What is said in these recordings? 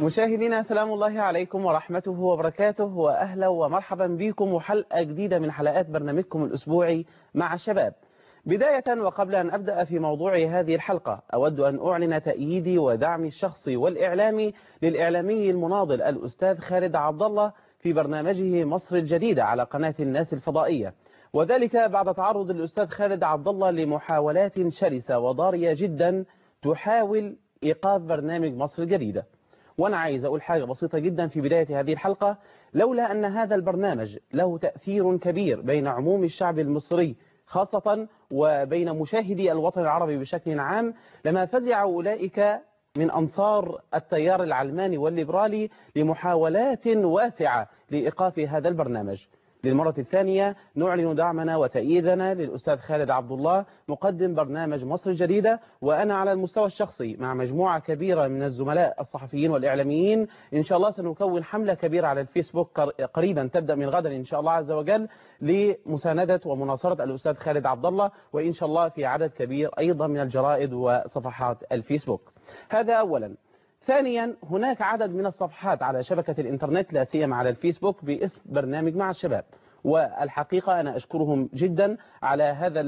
مشاهدينا سلام الله عليكم ورحمته وبركاته وأهلا ومرحبا بكم وحلقة جديدة من حلقات برنامجكم الأسبوعي مع الشباب بداية وقبل أن أبدأ في موضوع هذه الحلقة أود أن أعلن تأييدي ودعمي الشخصي والإعلامي للإعلامي المناضل الأستاذ خالد عبد الله في برنامجه مصر الجديدة على قناة الناس الفضائية وذلك بعد تعرض الأستاذ خالد عبد الله لمحاولات شرسة وضارية جدا تحاول إيقاف برنامج مصر الجديدة وأنا عايز أقول حاجة بسيطة جدا في بداية هذه الحلقة لولا أن هذا البرنامج له تأثير كبير بين عموم الشعب المصري خاصة وبين مشاهدي الوطن العربي بشكل عام لما فزع أولئك من أنصار التيار العلماني والليبرالي لمحاولات واسعة لإيقاف هذا البرنامج للمرة الثانية نعلن دعمنا وتأييدنا للأستاذ خالد عبد الله مقدم برنامج مصر الجديدة وأنا على المستوى الشخصي مع مجموعة كبيرة من الزملاء الصحفيين والإعلاميين إن شاء الله سنكون حملة كبيرة على الفيسبوك قريبا تبدأ من غدا إن شاء الله عز وجل لمساندة ومناصرة الأستاذ خالد عبد الله وإن شاء الله في عدد كبير أيضا من الجرائد وصفحات الفيسبوك هذا أولا ثانيا هناك عدد من الصفحات على شبكة الإنترنت لا سيما على الفيسبوك باسم برنامج مع الشباب والحقيقة أنا أشكرهم جدا على هذا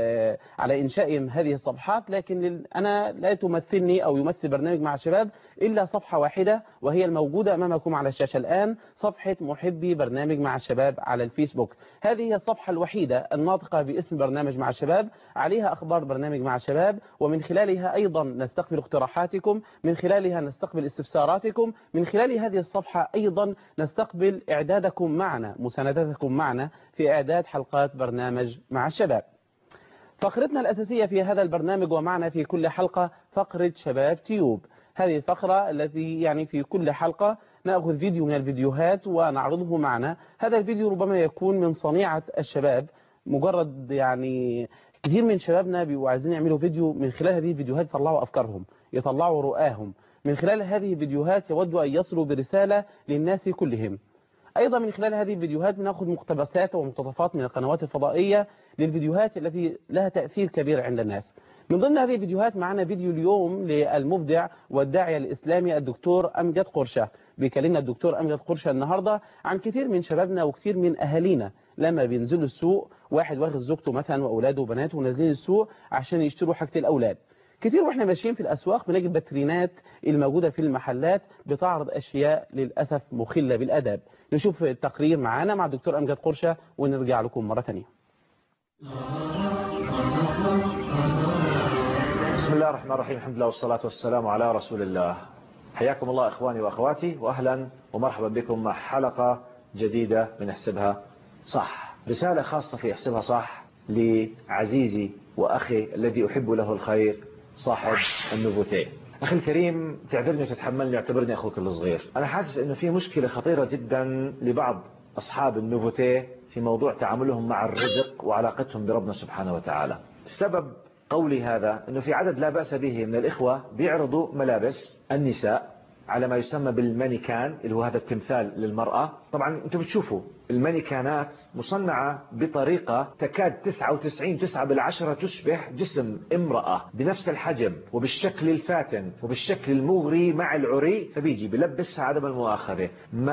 على إنشائهم هذه الصفحات لكن أنا لا تمثلني أو يمثل برنامج مع الشباب إلا صفحة واحدة وهي الموجودة أمامكم على الشاشة الآن صفحة محبي برنامج مع الشباب على الفيسبوك هذه هي الصفحة الوحيدة الناطقة باسم برنامج مع الشباب عليها أخبار برنامج مع الشباب ومن خلالها أيضا نستقبل اقتراحاتكم من خلالها نستقبل استفساراتكم من خلال هذه الصفحة أيضا نستقبل إعدادكم معنا مساندتكم معنا في إعداد حلقات برنامج مع الشباب فقرتنا الأساسية في هذا البرنامج ومعنا في كل حلقة فقرة شباب تيوب هذه الفقرة التي يعني في كل حلقة نأخذ فيديو من الفيديوهات ونعرضه معنا هذا الفيديو ربما يكون من صنيعة الشباب مجرد يعني كثير من شبابنا بيبقوا عايزين يعملوا فيديو من خلال هذه الفيديوهات يطلعوا أفكارهم يطلعوا رؤاهم من خلال هذه الفيديوهات يودوا أن يصلوا برسالة للناس كلهم أيضا من خلال هذه الفيديوهات بناخذ مقتبسات ومقتطفات من القنوات الفضائية للفيديوهات التي لها تأثير كبير عند الناس من ضمن هذه الفيديوهات معنا فيديو اليوم للمبدع والداعية الإسلامي الدكتور أمجد قرشة بيكلمنا الدكتور أمجد قرشة النهاردة عن كثير من شبابنا وكثير من أهالينا لما بينزلوا السوق واحد واخد زوجته مثلا وأولاده وبناته ونازلين السوق عشان يشتروا حاجة الأولاد كتير واحنا ماشيين في الأسواق بنلاقي الباترينات الموجودة في المحلات بتعرض أشياء للأسف مخلة بالأدب نشوف التقرير معانا مع الدكتور أمجد قرشة ونرجع لكم مرة ثانيه بسم الله الرحمن الرحيم الحمد لله والصلاة والسلام على رسول الله حياكم الله إخواني وأخواتي وأهلا ومرحبا بكم مع حلقة جديدة من احسبها صح رسالة خاصة في احسبها صح لعزيزي وأخي الذي أحب له الخير صاحب النوفوتي أخي الكريم تعذرني وتتحملني واعتبرني أخوك الصغير أنا حاسس أنه في مشكلة خطيرة جدا لبعض أصحاب النوفوتي في موضوع تعاملهم مع الرزق وعلاقتهم بربنا سبحانه وتعالى السبب قولي هذا أنه في عدد لا بأس به من الإخوة بيعرضوا ملابس النساء على ما يسمى بالمانيكان اللي هو هذا التمثال للمرأة طبعا انتم بتشوفوا المانيكانات مصنعة بطريقة تكاد 99 9 بالعشرة تشبه جسم امرأة بنفس الحجم وبالشكل الفاتن وبالشكل المغري مع العري فبيجي بلبسها عدم المؤاخذة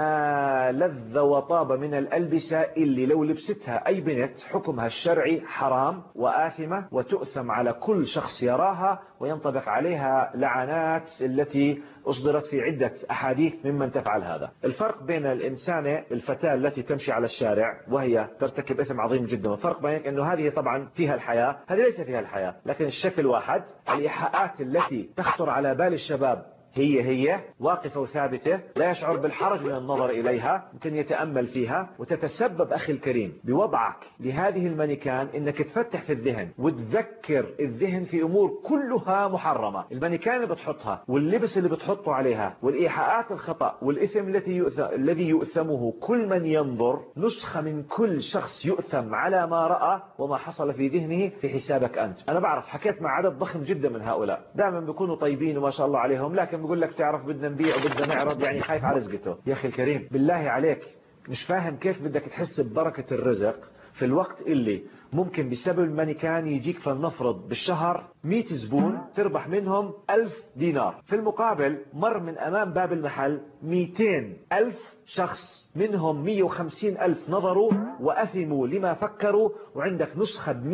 ما لذ وطاب من الألبسة اللي لو لبستها أي بنت حكمها الشرعي حرام وآثمة وتؤثم على كل شخص يراها وينطبق عليها لعنات التي أصدرت في عدة أحاديث ممن تفعل هذا الفرق بين الإنسانة الفتاة التي تمشي على الشارع وهي ترتكب إثم عظيم جدا والفرق بين أنه هذه طبعا فيها الحياة هذه ليس فيها الحياة لكن الشكل واحد الإيحاءات التي تخطر على بال الشباب هي هي واقفة وثابتة لا يشعر بالحرج من النظر إليها ممكن يتأمل فيها وتتسبب أخي الكريم بوضعك لهذه المانيكان إنك تفتح في الذهن وتذكر الذهن في أمور كلها محرمة المانيكان اللي بتحطها واللبس اللي بتحطه عليها والإيحاءات الخطأ والإثم التي يؤثم الذي يؤثمه كل من ينظر نسخة من كل شخص يؤثم على ما رأى وما حصل في ذهنه في حسابك أنت أنا بعرف حكيت مع عدد ضخم جدا من هؤلاء دائما بيكونوا طيبين وما شاء الله عليهم لكن بيقول لك تعرف بدنا نبيع وبدنا نعرض يعني خايف على رزقته يا أخي الكريم بالله عليك مش فاهم كيف بدك تحس ببركة الرزق في الوقت اللي ممكن بسبب المانيكان يجيك فلنفرض بالشهر 100 زبون تربح منهم 1000 دينار في المقابل مر من أمام باب المحل 200 ألف شخص منهم 150 ألف نظروا وأثموا لما فكروا وعندك نسخة ب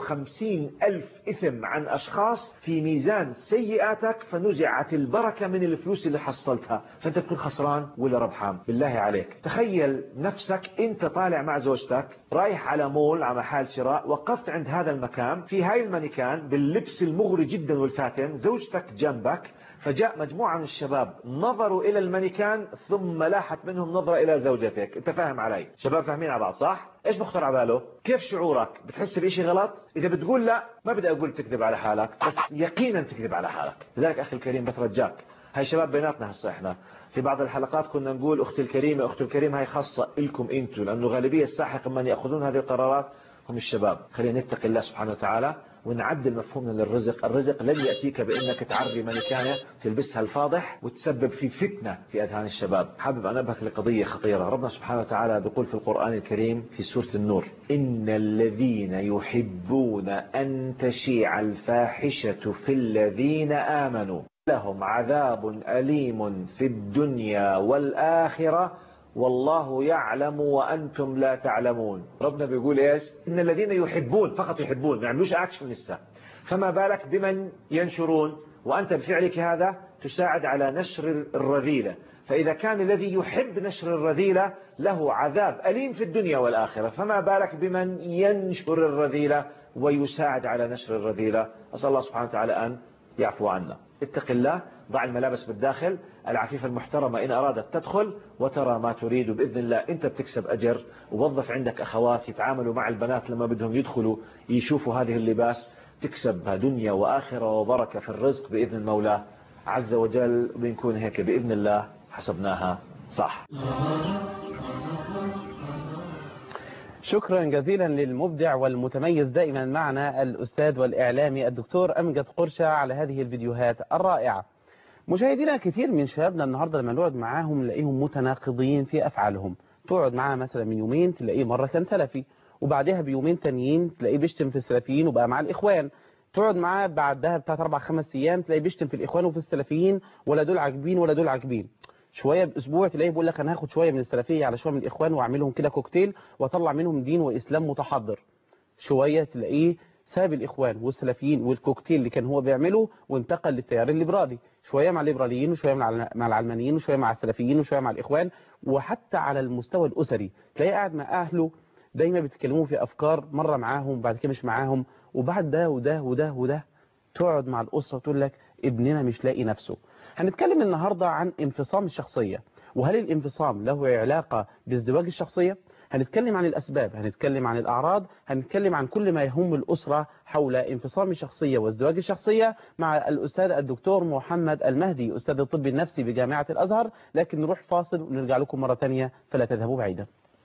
150 ألف إثم عن أشخاص في ميزان سيئاتك فنزعت البركة من الفلوس اللي حصلتها فأنت تكون خسران ولا ربحان بالله عليك تخيل نفسك أنت طالع مع زوجتك رايح على مول على محل شراء وقفت عند هذا المكان في هاي المانيكان باللبس المغري جدا والفاتن زوجتك جنبك فجاء مجموعة من الشباب نظروا إلى المانيكان ثم لاحت منهم نظرة إلى زوجتك أنت فاهم علي شباب فاهمين على بعض صح إيش بخطر على باله كيف شعورك بتحس بإشي غلط إذا بتقول لا ما بدي أقول تكذب على حالك بس يقينا تكذب على حالك لذلك أخي الكريم بترجاك هاي شباب بيناتنا هسه إحنا في بعض الحلقات كنا نقول أختي الكريمة أختي الكريمة هاي خاصة لكم أنتم لأنه غالبية الساحق من يأخذون هذه القرارات هم الشباب خلينا نتقي الله سبحانه وتعالى ونعدل مفهومنا للرزق الرزق لن يأتيك بأنك تعري ملكانة تلبسها الفاضح وتسبب في فتنة في أذهان الشباب حابب أن أبهك لقضية خطيرة ربنا سبحانه وتعالى بيقول في القرآن الكريم في سورة النور إن الذين يحبون أن تشيع الفاحشة في الذين آمنوا لهم عذاب أليم في الدنيا والآخرة والله يعلم وأنتم لا تعلمون ربنا بيقول إيش إن الذين يحبون فقط يحبون ما يعملوش أكشن لسه فما بالك بمن ينشرون وأنت بفعلك هذا تساعد على نشر الرذيلة فإذا كان الذي يحب نشر الرذيلة له عذاب أليم في الدنيا والآخرة فما بالك بمن ينشر الرذيلة ويساعد على نشر الرذيلة أسأل الله سبحانه وتعالى أن يعفو عنا اتق الله ضع الملابس بالداخل العفيفة المحترمة إن أرادت تدخل وترى ما تريد بإذن الله أنت بتكسب أجر ووظف عندك أخوات يتعاملوا مع البنات لما بدهم يدخلوا يشوفوا هذه اللباس تكسب دنيا وآخرة وبركة في الرزق بإذن المولى عز وجل بنكون هيك بإذن الله حسبناها صح شكرا جزيلا للمبدع والمتميز دائما معنا الأستاذ والإعلامي الدكتور أمجد قرشة على هذه الفيديوهات الرائعة مشاهدينا كثير من شبابنا النهاردة لما نقعد معاهم نلاقيهم متناقضين في أفعالهم تقعد معاه مثلا من يومين تلاقيه مرة كان سلفي وبعدها بيومين تانيين تلاقيه بيشتم في السلفيين وبقى مع الإخوان تقعد معاه بعدها بتاعت أربع خمس أيام تلاقيه بيشتم في الإخوان وفي السلفيين ولا دول عاجبين ولا دول عاجبين شوية بأسبوع تلاقيه بيقول لك أنا هاخد شوية من السلفية على شوية من الإخوان وأعملهم كده كوكتيل وأطلع منهم دين وإسلام متحضر شوية تلاقيه ساب الإخوان والسلفيين والكوكتيل اللي كان هو بيعمله وانتقل للتيار الليبرالي شوية مع الليبراليين وشوية مع العلمانيين وشوية مع السلفيين وشوية مع الإخوان وحتى على المستوى الأسري تلاقيه قاعد مع أهله دايما بيتكلموا في أفكار مرة معاهم بعد كده مش معاهم وبعد ده وده وده وده تقعد مع الأسرة تقول لك ابننا مش لاقي نفسه هنتكلم النهاردة عن انفصام الشخصية وهل الانفصام له علاقة بازدواج الشخصية هنتكلم عن الأسباب هنتكلم عن الأعراض هنتكلم عن كل ما يهم الأسرة حول انفصام الشخصية وازدواج الشخصية مع الأستاذ الدكتور محمد المهدي أستاذ الطب النفسي بجامعة الأزهر لكن نروح فاصل ونرجع لكم مرة تانية فلا تذهبوا بعيدا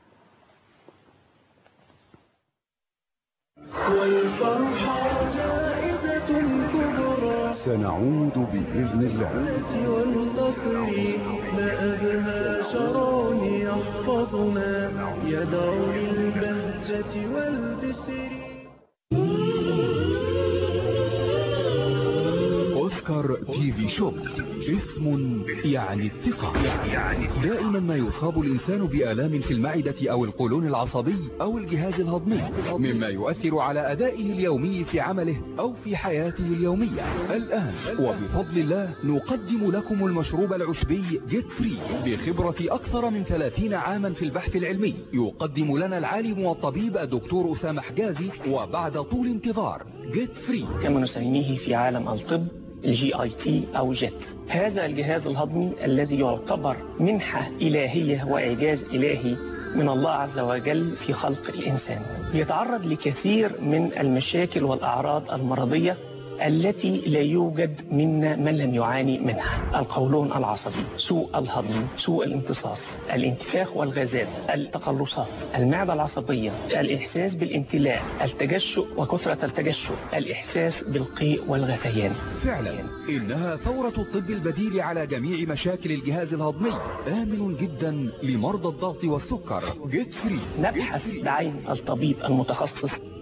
والفرحة زائدة كبرى سنعود بإذن الله والفقر ما أبهى شرون يحفظنا يدعو للبهجة والبسر أوسكار تي في شوب اسم يعني الثقة دائما ما يصاب الإنسان بآلام في المعدة أو القولون العصبي أو الجهاز الهضمي مما يؤثر على أدائه اليومي في عمله أو في حياته اليومية الآن وبفضل الله نقدم لكم المشروب العشبي جيت فري بخبرة أكثر من 30 عاما في البحث العلمي يقدم لنا العالم والطبيب الدكتور أسامة حجازي وبعد طول انتظار جيت فري كما نسميه في عالم الطب الجي اي تي او جيت هذا الجهاز الهضمي الذي يعتبر منحة إلهية وإعجاز إلهي من الله عز وجل في خلق الإنسان يتعرض لكثير من المشاكل والأعراض المرضية التي لا يوجد منا من لم يعاني منها القولون العصبي سوء الهضم سوء الامتصاص الانتفاخ والغازات التقلصات المعدة العصبية الإحساس بالامتلاء التجشؤ وكثرة التجشؤ الإحساس بالقيء والغثيان فعلا إنها ثورة الطب البديل على جميع مشاكل الجهاز الهضمي آمن جدا لمرضى الضغط والسكر جيت فري نبحث بعين الطبيب المتخصص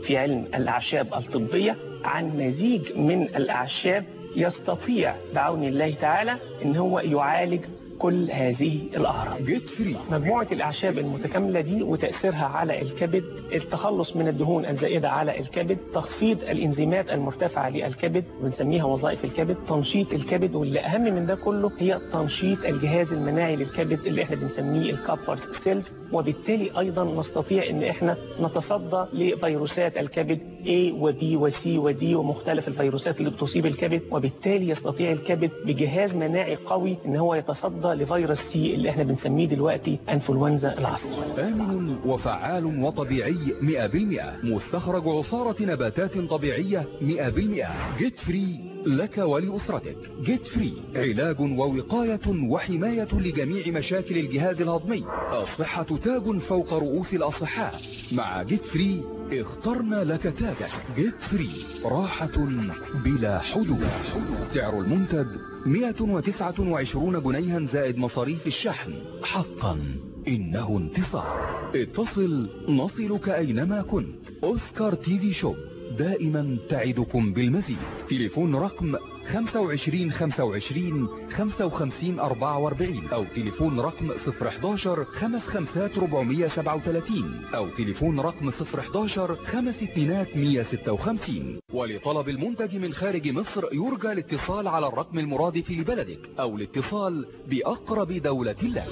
في علم الأعشاب الطبية عن مزيج من الأعشاب يستطيع بعون الله تعالى ان هو يعالج كل هذه الأعراض جيت فري مجموعة الأعشاب المتكاملة دي وتأثيرها على الكبد التخلص من الدهون الزائدة على الكبد تخفيض الإنزيمات المرتفعة للكبد بنسميها وظائف الكبد تنشيط الكبد واللي أهم من ده كله هي تنشيط الجهاز المناعي للكبد اللي احنا بنسميه الكابر سيلز وبالتالي أيضا نستطيع ان احنا نتصدى لفيروسات الكبد A و B و C و D ومختلف الفيروسات اللي بتصيب الكبد وبالتالي يستطيع الكبد بجهاز مناعي قوي ان هو يتصدى لفيروس سي اللي احنا بنسميه دلوقتي انفلونزا العصر آمن وفعال وطبيعي 100% مستخرج عصارة نباتات طبيعية 100% جيت فري لك ولأسرتك جيت فري علاج ووقاية وحماية لجميع مشاكل الجهاز الهضمي الصحة تاج فوق رؤوس الأصحاء مع جيت فري اخترنا لك تاجك جيت فري راحة بلا حدود سعر المنتج 129 جنيها زائد مصاريف الشحن حقا إنه انتصار اتصل نصلك أينما كنت أوسكار تي في شوب دائما تعدكم بالمزيد تليفون رقم 25 25 55 44 أو تليفون رقم 011 55 437 أو تليفون رقم 011 5 اتنينات 156 ولطلب المنتج من خارج مصر يرجى الاتصال على الرقم المرادف لبلدك أو الاتصال بأقرب دولة لك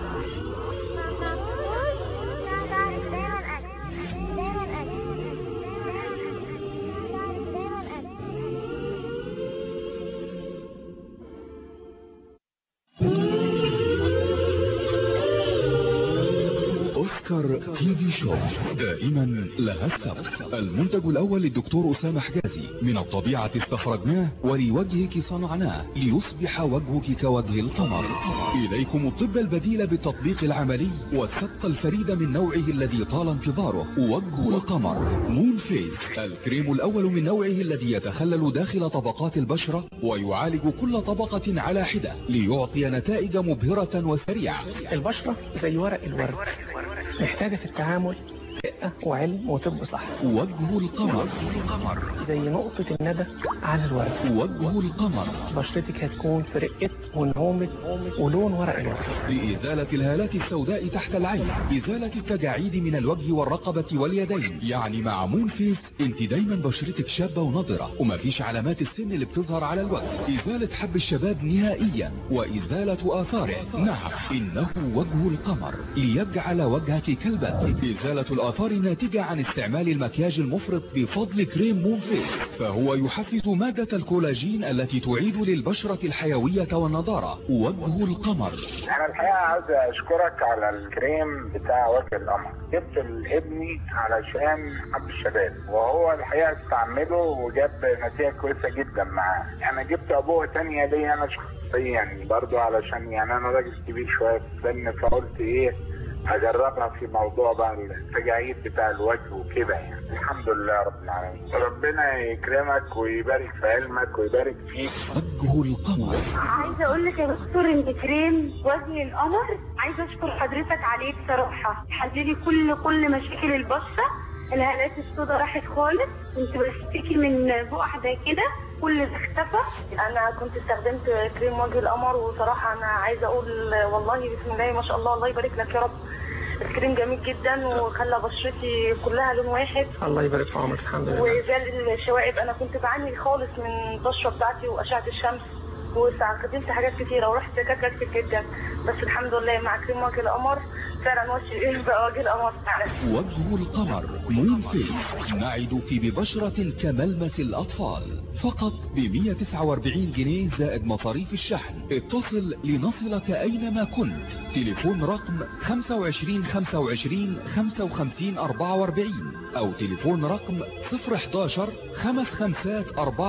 أوسكار تي في شو دائما لها السبب المنتج الأول للدكتور أسامة حجازي من الطبيعة استخرجناه ولوجهك صنعناه ليصبح وجهك كوجه القمر إليكم الطب البديل بالتطبيق العملي والسبق الفريد من نوعه الذي طال انتظاره وجه القمر مون فيس الكريم الأول من نوعه الذي يتخلل داخل طبقات البشرة ويعالج كل طبقة على حدة ليعطي نتائج مبهرة وسريعة البشرة زي ورق الورد محتاجة في التعامل دقة وعلم وطب صح وجه القمر زي نقطة الندى على الورد وجه القمر بشرتك هتكون في رقة ونعومة ولون ورق الورد لإزالة الهالات السوداء تحت العين إزالة التجاعيد من الوجه والرقبة واليدين يعني مع مون فيس انت دايما بشرتك شابة ونضرة ومفيش علامات السن اللي بتظهر على الوجه إزالة حب الشباب نهائيا وإزالة آثاره نعم إنه وجه القمر ليجعل وجهك كالبدر إزالة الآثار الناتجة عن استعمال المكياج المفرط بفضل كريم مون فيس فهو يحفز مادة الكولاجين التي تعيد للبشرة الحيوية والنضارة وجه القمر انا الحقيقه عاوز اشكرك على الكريم بتاع وجه القمر جبت لابني علشان حب الشباب وهو الحقيقه استعمله وجاب نتيجه كويسه جدا معاه انا جبت ابوه تانية ليا انا شخصيا برضو علشان يعني انا راجل كبير شويه في السن فقلت ايه اجربها في موضوع بقى التجاعيد بتاع الوجه وكده يعني الحمد لله رب العالمين ربنا يكرمك ويبارك في علمك ويبارك فيك وجه القمر عايزه اقول لك يا دكتور ان كريم وجه القمر عايزه اشكر حضرتك عليه بصراحه حللي كل كل مشاكل البشره الهالات السوداء راحت خالص كنت بشتكي من بقع ده كده كل ده اختفى انا كنت استخدمت كريم وجه القمر وصراحه انا عايزه اقول والله بسم الله ما شاء الله الله يبارك لك يا رب الكريم جميل جدا وخلى بشرتي كلها لون واحد الله يبارك في عمرك الحمد لله وزال الشوائب انا كنت بعاني خالص من البشره بتاعتي واشعه الشمس واستخدمت حاجات كتيره ورحت دكاتره كتير جدا بس الحمد لله مع كريم وجه القمر فعلا وجه بقى وجه القمر فعلا وجه القمر مون فيس نعدك ببشرة كملمس الأطفال فقط ب 149 جنيه زائد مصاريف الشحن اتصل لنصلك أينما كنت تليفون رقم 25 25 55 44 أو تليفون رقم 011 55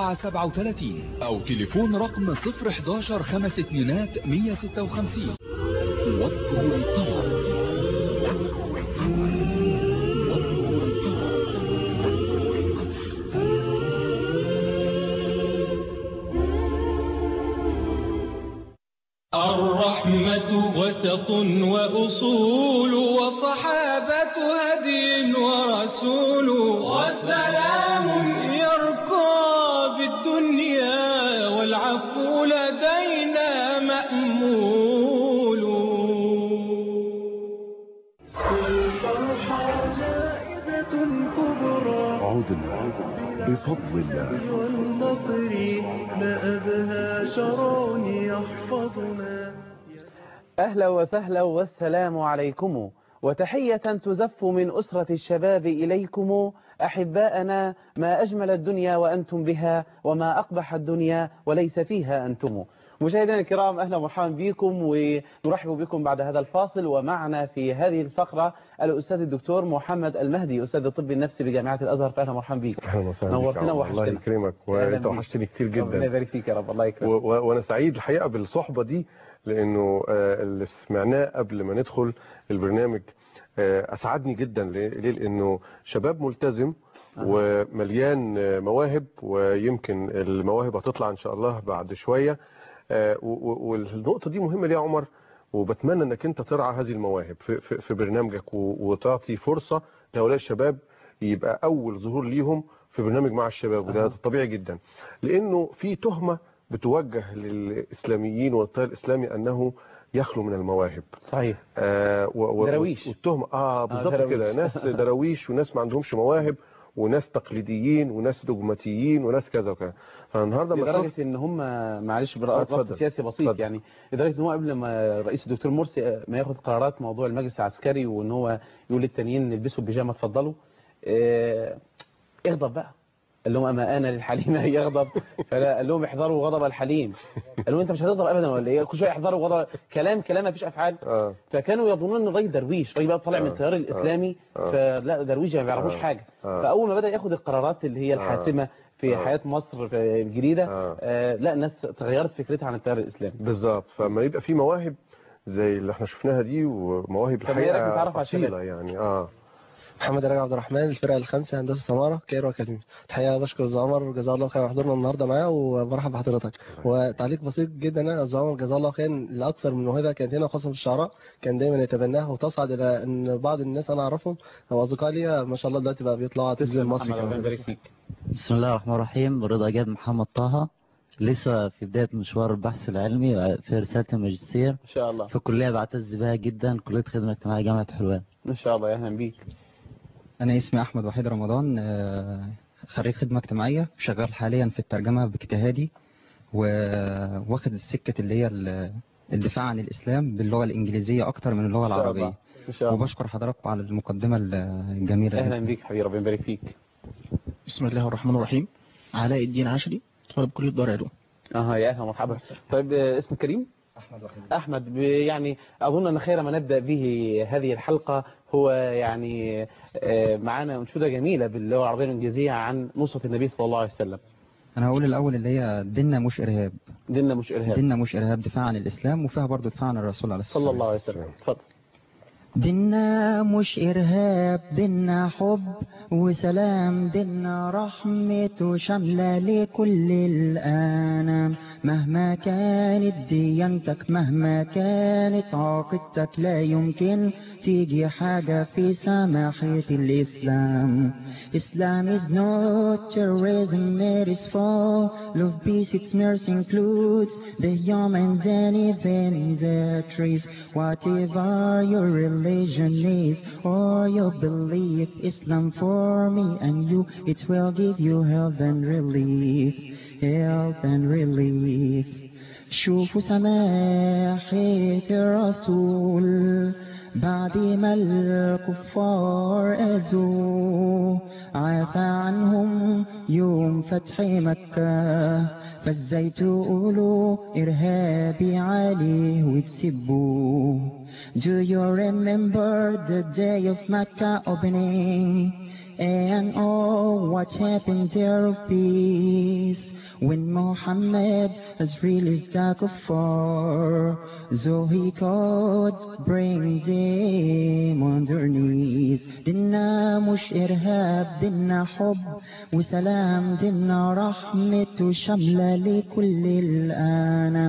437 أو تليفون رقم 011 5 اتنينات 156 وجه القمر الرحمة وسط وأصول وصحابة هدي ورسول وسلام محمول الفرحة زائدة كبرى عدنا بفضل الله والنصر ما أبهى شرون يحفظنا أهلا وسهلا والسلام عليكم وتحية تزف من أسرة الشباب إليكم أحباءنا ما أجمل الدنيا وأنتم بها وما أقبح الدنيا وليس فيها أنتم مشاهدينا الكرام أهلا ومرحبا بكم ونرحب بكم بعد هذا الفاصل ومعنا في هذه الفقرة الأستاذ الدكتور محمد المهدي أستاذ الطب النفسي بجامعة الأزهر فأهلا مرحبا بك اهلا وسهلا بك نورتنا يا عمر. وحشتنا. الله يكرمك أهلاً وانت بيك. وحشتني كتير ربنا جدا يبارك فيك يا رب الله و- يكرمك و- وانا سعيد الحقيقه بالصحبه دي لانه آه، اللي سمعناه قبل ما ندخل البرنامج آه، اسعدني جدا ليه ليه؟ لانه شباب ملتزم ومليان آه، مواهب ويمكن المواهب هتطلع ان شاء الله بعد شويه آه، و- و- والنقطه دي مهمه ليه يا عمر وبتمنى انك انت ترعى هذه المواهب في, في, في برنامجك و- وتعطي فرصه لهؤلاء الشباب يبقى اول ظهور ليهم في برنامج مع الشباب وده طبيعي جدا لانه في تهمه بتوجه للاسلاميين والتيار الاسلامي انه يخلو من المواهب صحيح آه و و دراويش. والتهمه اه بالظبط دراويش. كده ناس دراويش وناس ما عندهمش مواهب وناس تقليديين وناس دوجماتيين وناس كذا وكذا فالنهارده لما شفت لدرجة ان هم معلش آه، برأي ضبط اتفضل. سياسي بسيط اتفضل. يعني لدرجة ان هو قبل ما الرئيس الدكتور مرسي ما ياخد قرارات موضوع المجلس العسكري وان هو يقول للتانيين البسوا البيجامه اتفضلوا اه اغضب بقى قال لهم اما انا للحليم يغضب فلا قال لهم احذروا غضب الحليم قال لهم انت مش هتغضب ابدا ولا ايه كل شويه احذروا غضب كلام كلام ما فيش افعال اه فكانوا يظنون ان الراجل درويش راجل بقى طالع من آه. التيار الاسلامي آه. فلا درويش ما بيعرفوش آه. حاجه آه. فاول ما بدا ياخد القرارات اللي هي الحاسمه في آه. حياه مصر في الجديده آه. آه لا الناس تغيرت فكرتها عن التيار الاسلامي بالظبط فما يبقى في مواهب زي اللي احنا شفناها دي ومواهب طب إيه رأيك نتعرف الحقيقه على الشباب؟ اصيله يعني اه محمد رجب عبد الرحمن الفرقه الخامسه هندسه سماره كايرو اكاديمي الحقيقه بشكر استاذ عمر جزاه الله خير على حضورنا النهارده معاه وبرحب بحضرتك وتعليق بسيط جدا انا استاذ عمر جزاه الله خير لاكثر من موهبه كانت هنا خاصه في الشعراء كان دايما يتبناها وتصعد الى ان بعض الناس انا اعرفهم او اصدقاء ليا ما شاء الله دلوقتي بقى بيطلعوا على التلفزيون تسلم المصري محمد ربنا كمان يبارك فيك بسم الله الرحمن الرحيم رضا جاد محمد طه لسه في بداية مشوار البحث العلمي في رسالة الماجستير ان شاء الله في كلية بعتز بها جدا كلية خدمة اجتماعية جامعة حلوان ان شاء الله يا اهلا بيك أنا اسمي أحمد وحيد رمضان آه، خريج خدمة اجتماعية شغال حاليا في الترجمة باجتهادي وواخد السكة اللي هي ال- الدفاع عن الإسلام باللغة الإنجليزية أكتر من اللغة إن شاء الله. العربية ان شاء الله وبشكر حضراتكم على المقدمة الجميلة دي. اهلا بيك حبيبي ربنا يبارك فيك بسم الله الرحمن الرحيم علاء الدين عشري طالب كلية دار علوم اه يا اهلا ومرحبا طيب آه، اسمك كريم أحمد وحيد احمد ب- يعني اظن ان خير ما نبدا به هذه الحلقه هو يعني آه، معانا انشوده جميله باللغه العربيه الانجليزيه عن نصره النبي صلى الله عليه وسلم أنا هقول الأول اللي هي ديننا مش إرهاب ديننا مش ارهاب ديننا مش إرهاب دفاع عن الإسلام وفيها برضو دفاع عن الرسول عليه الصلاة صلى الله عليه والسلام وسلم اتفضل ديننا مش إرهاب ديننا حب وسلام ديننا رحمة شاملة لكل الأنام مهما كانت ديانتك مهما كانت عقيدتك لا يمكن تيجي حاجة في سماحة الإسلام Islam is not terrorism, it is for love, peace, its mercy includes the humans and even the trees. Whatever your religion is or your belief, Islam for me and you, it will give you help and relief, help and relief. شوفوا سماحة الرسول بعد ما الكفار أذوه عفى عنهم يوم فتح مكة فازاي تقولوا إرهابي عليه وتسبوه Do you remember the day of Mecca opening and all what happened there of peace when Muhammad has released the kuffar so he could bring them underneath ديننا مش إرهاب ديننا حب وسلام ديننا رحمة شاملة لكل الأنام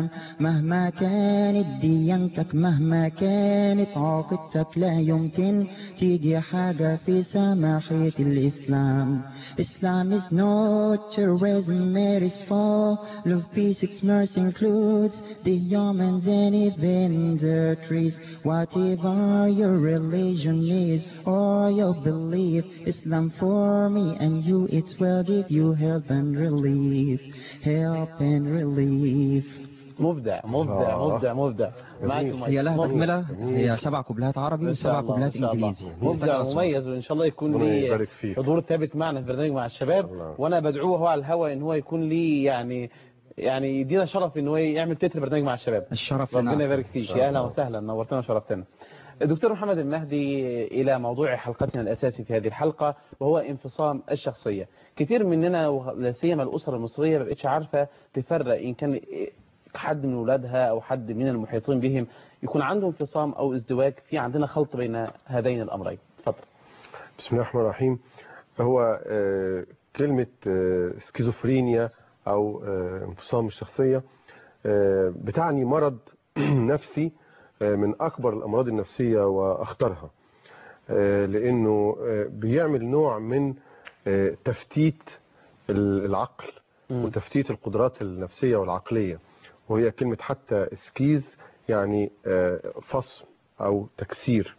مهما كانت ديانتك مهما كانت عقيدتك لا يمكن تيجي حاجة في سماحية الإسلام Islam is not terrorism, it is fall Love, peace, its mercy includes the humans and even the trees Whatever your religion is or your belief Islam for me and you, it's will give you help and relief Help and relief مبدع مبدع آه. مبدع مبدع معاك المايك. هي لها مبدع. تكملة هي سبع كوبلات عربي إن شاء وسبع الله، كوبلات إن شاء الله. إنجليزي مبدع ثلاث أصوات. مميز وان شاء الله يكون ربنا لي يبارك فيك. حضور ثابت معنا في برنامج مع الشباب وانا بدعوه هو على الهواء ان هو يكون لي يعني يعني يدينا شرف ان هو يعمل تتر برنامج مع الشباب الشرف ربنا لنا. يبارك فيك يا اهلا وسهلا نورتنا وشرفتنا دكتور محمد المهدي الى موضوع حلقتنا الاساسي في هذه الحلقه وهو انفصام الشخصيه كتير مننا ولا سيما الاسر المصريه ما بقتش عارفه تفرق ان كان حد من اولادها او حد من المحيطين بهم يكون عنده انفصام او ازدواج في عندنا خلط بين هذين الامرين اتفضل بسم الله الرحمن الرحيم هو آه، كلمة آه، سكيزوفرينيا أو آه، انفصام الشخصية آه، بتعني مرض نفسي آه، من أكبر الأمراض النفسية وأخطرها آه، لأنه آه، بيعمل نوع من آه، تفتيت ال- العقل وتفتيت القدرات النفسية والعقلية وهي كلمة حتى سكيز يعني آه، فصم أو تكسير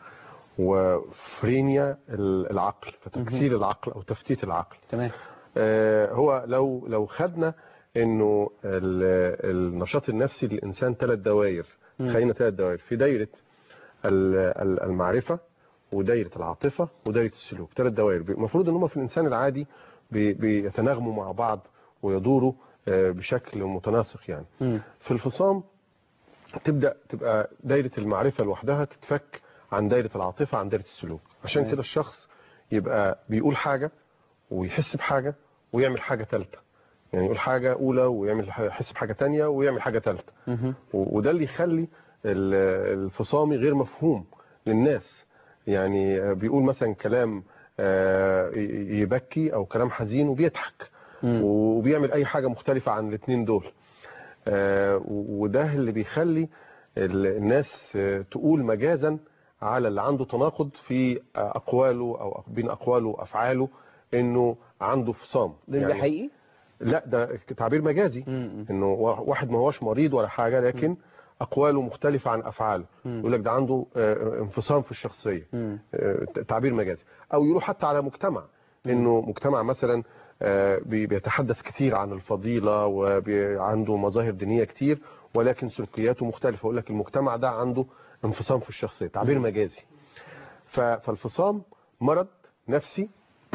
وفرينيا ال- العقل فتكسير العقل أو تفتيت العقل تمام آه، هو لو لو خدنا انه ال- النشاط النفسي للانسان ثلاث دوائر مم. خلينا ثلاث دوائر في دايره ال- ال- المعرفه ودايره العاطفه ودايره السلوك ثلاث دوائر المفروض ان هم في الانسان العادي بي- بيتناغموا مع بعض ويدوروا آه، بشكل متناسق يعني مم. في الفصام تبدا تبقى دايره المعرفه لوحدها تتفك عن دايره العاطفه عن دايره السلوك عشان تمام. كده الشخص يبقى بيقول حاجه ويحس بحاجه ويعمل حاجه ثالثه يعني يقول حاجه اولى ويعمل ح- يحس بحاجه ثانيه ويعمل حاجه ثالثه مهم. و- وده اللي يخلي ال- الفصامي غير مفهوم للناس يعني آه، بيقول مثلا كلام آه، ي- يبكي او كلام حزين وبيضحك وبيعمل اي حاجه مختلفه عن الاثنين دول آه، و- وده اللي بيخلي ال- الناس آه، تقول مجازا على اللي عنده تناقض في آه، اقواله او بين اقواله وافعاله انه عنده فصام ده بيبقى حقيقي؟ لا ده تعبير مجازي انه وا- واحد ما هوش مريض ولا حاجه لكن اقواله مختلفه عن افعاله مم. يقول لك ده عنده آه، انفصام في الشخصيه مم. آه، تعبير مجازي او يروح حتى على مجتمع انه مجتمع مثلا آه، بي- بيتحدث كتير عن الفضيله وعنده مظاهر دينيه كتير ولكن سلوكياته مختلفه يقول لك المجتمع ده عنده انفصام في الشخصيه تعبير مجازي ف- فالفصام مرض نفسي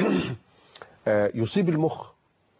آه، يصيب المخ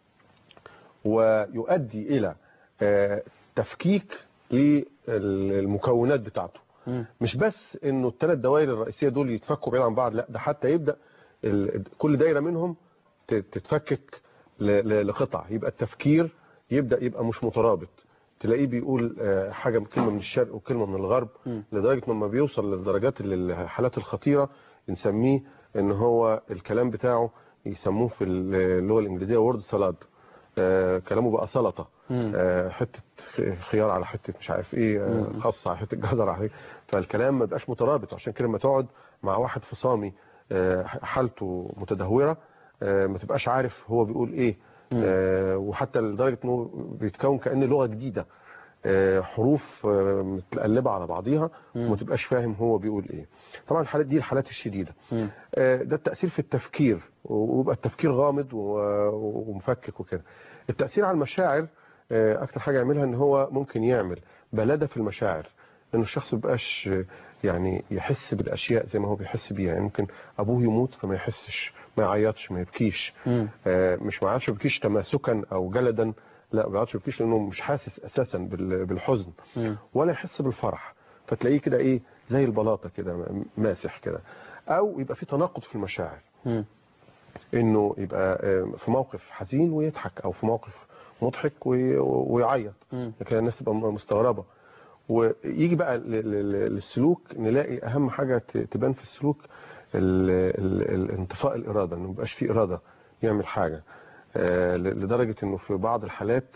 ويؤدي الى آه، تفكيك للمكونات بتاعته مم. مش بس انه الثلاث دوائر الرئيسيه دول يتفكوا بعيد عن بعض لا ده حتى يبدا ال- كل دايره منهم ت- تتفكك ل- ل- لقطع يبقى التفكير يبدا يبقى مش مترابط تلاقيه بيقول آه، حاجه كلمه من الشرق وكلمه من الغرب مم. لدرجه لما بيوصل للدرجات اللي- الحالات الخطيره نسميه ان هو الكلام بتاعه يسموه في اللغه الانجليزيه وورد سلاد كلامه بقى سلطه مم. آه، حته خيار على حته مش عارف ايه آه، مم. خس على حته جزر على حته فالكلام ما بقاش مترابط عشان كده لما تقعد مع واحد فصامي آه، حالته متدهوره آه، ما تبقاش عارف هو بيقول ايه آه، وحتى لدرجه انه بيتكون كان لغه جديده آه، حروف آه، متقلبه على بعضيها وما تبقاش فاهم هو بيقول ايه طبعا الحالات دي الحالات الشديده مم. آه، ده التأثير في التفكير ويبقى التفكير غامض و- ومفكك وكده التأثير على المشاعر آه، أكتر حاجة يعملها إن هو ممكن يعمل بلادة في المشاعر إن الشخص مبقاش آه، يعني يحس بالأشياء زي ما هو بيحس بيها يعني ممكن أبوه يموت فما يحسش ما يعيطش ما يبكيش مم. آه، مش ما عادش بيبكيش تماسكا أو جلدا لا ما عادش بيبكيش لأنه مش حاسس أساسا بال- بالحزن مم. ولا يحس بالفرح فتلاقيه كده ايه زي البلاطه كده م- ماسح كده او يبقى في تناقض في المشاعر مم. انه يبقى آه، في موقف حزين ويضحك او في موقف مضحك وي- ويعيط مم. لكن الناس تبقى م- مستغربه ويجي بقى ل- ل- ل- للسلوك نلاقي اهم حاجه ت- تبان في السلوك ال- ال- ال- انطفاء الاراده انه مبقاش في اراده يعمل حاجه آه، ل- لدرجه انه في بعض الحالات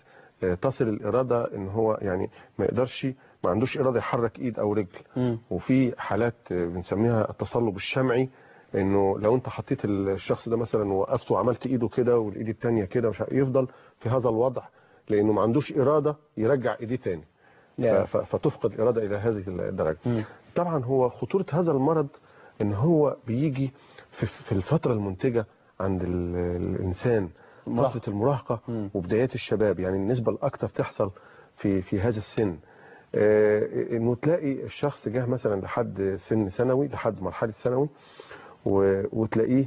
آه، تصل الاراده ان هو يعني ما يقدرش ما عندوش اراده يحرك ايد او رجل مم. وفي حالات آه، بنسميها التصلب الشمعي انه لو انت حطيت الشخص ده مثلا ووقفته وعملت ايده كده والايد التانية كده مش عارف- يفضل في هذا الوضع لانه ما عندوش اراده يرجع ايديه تاني يا. ف- ف- فتفقد الاراده الى هذه الدرجه مم. طبعا هو خطوره هذا المرض ان هو بيجي في, في الفتره المنتجه عند ال- الانسان المراهقة. فتره المراهقه مم. وبدايات الشباب يعني النسبه الاكثر تحصل في في هذا السن آه، انه تلاقي الشخص جه مثلا لحد سن ثانوي لحد مرحله ثانوي و- وتلاقيه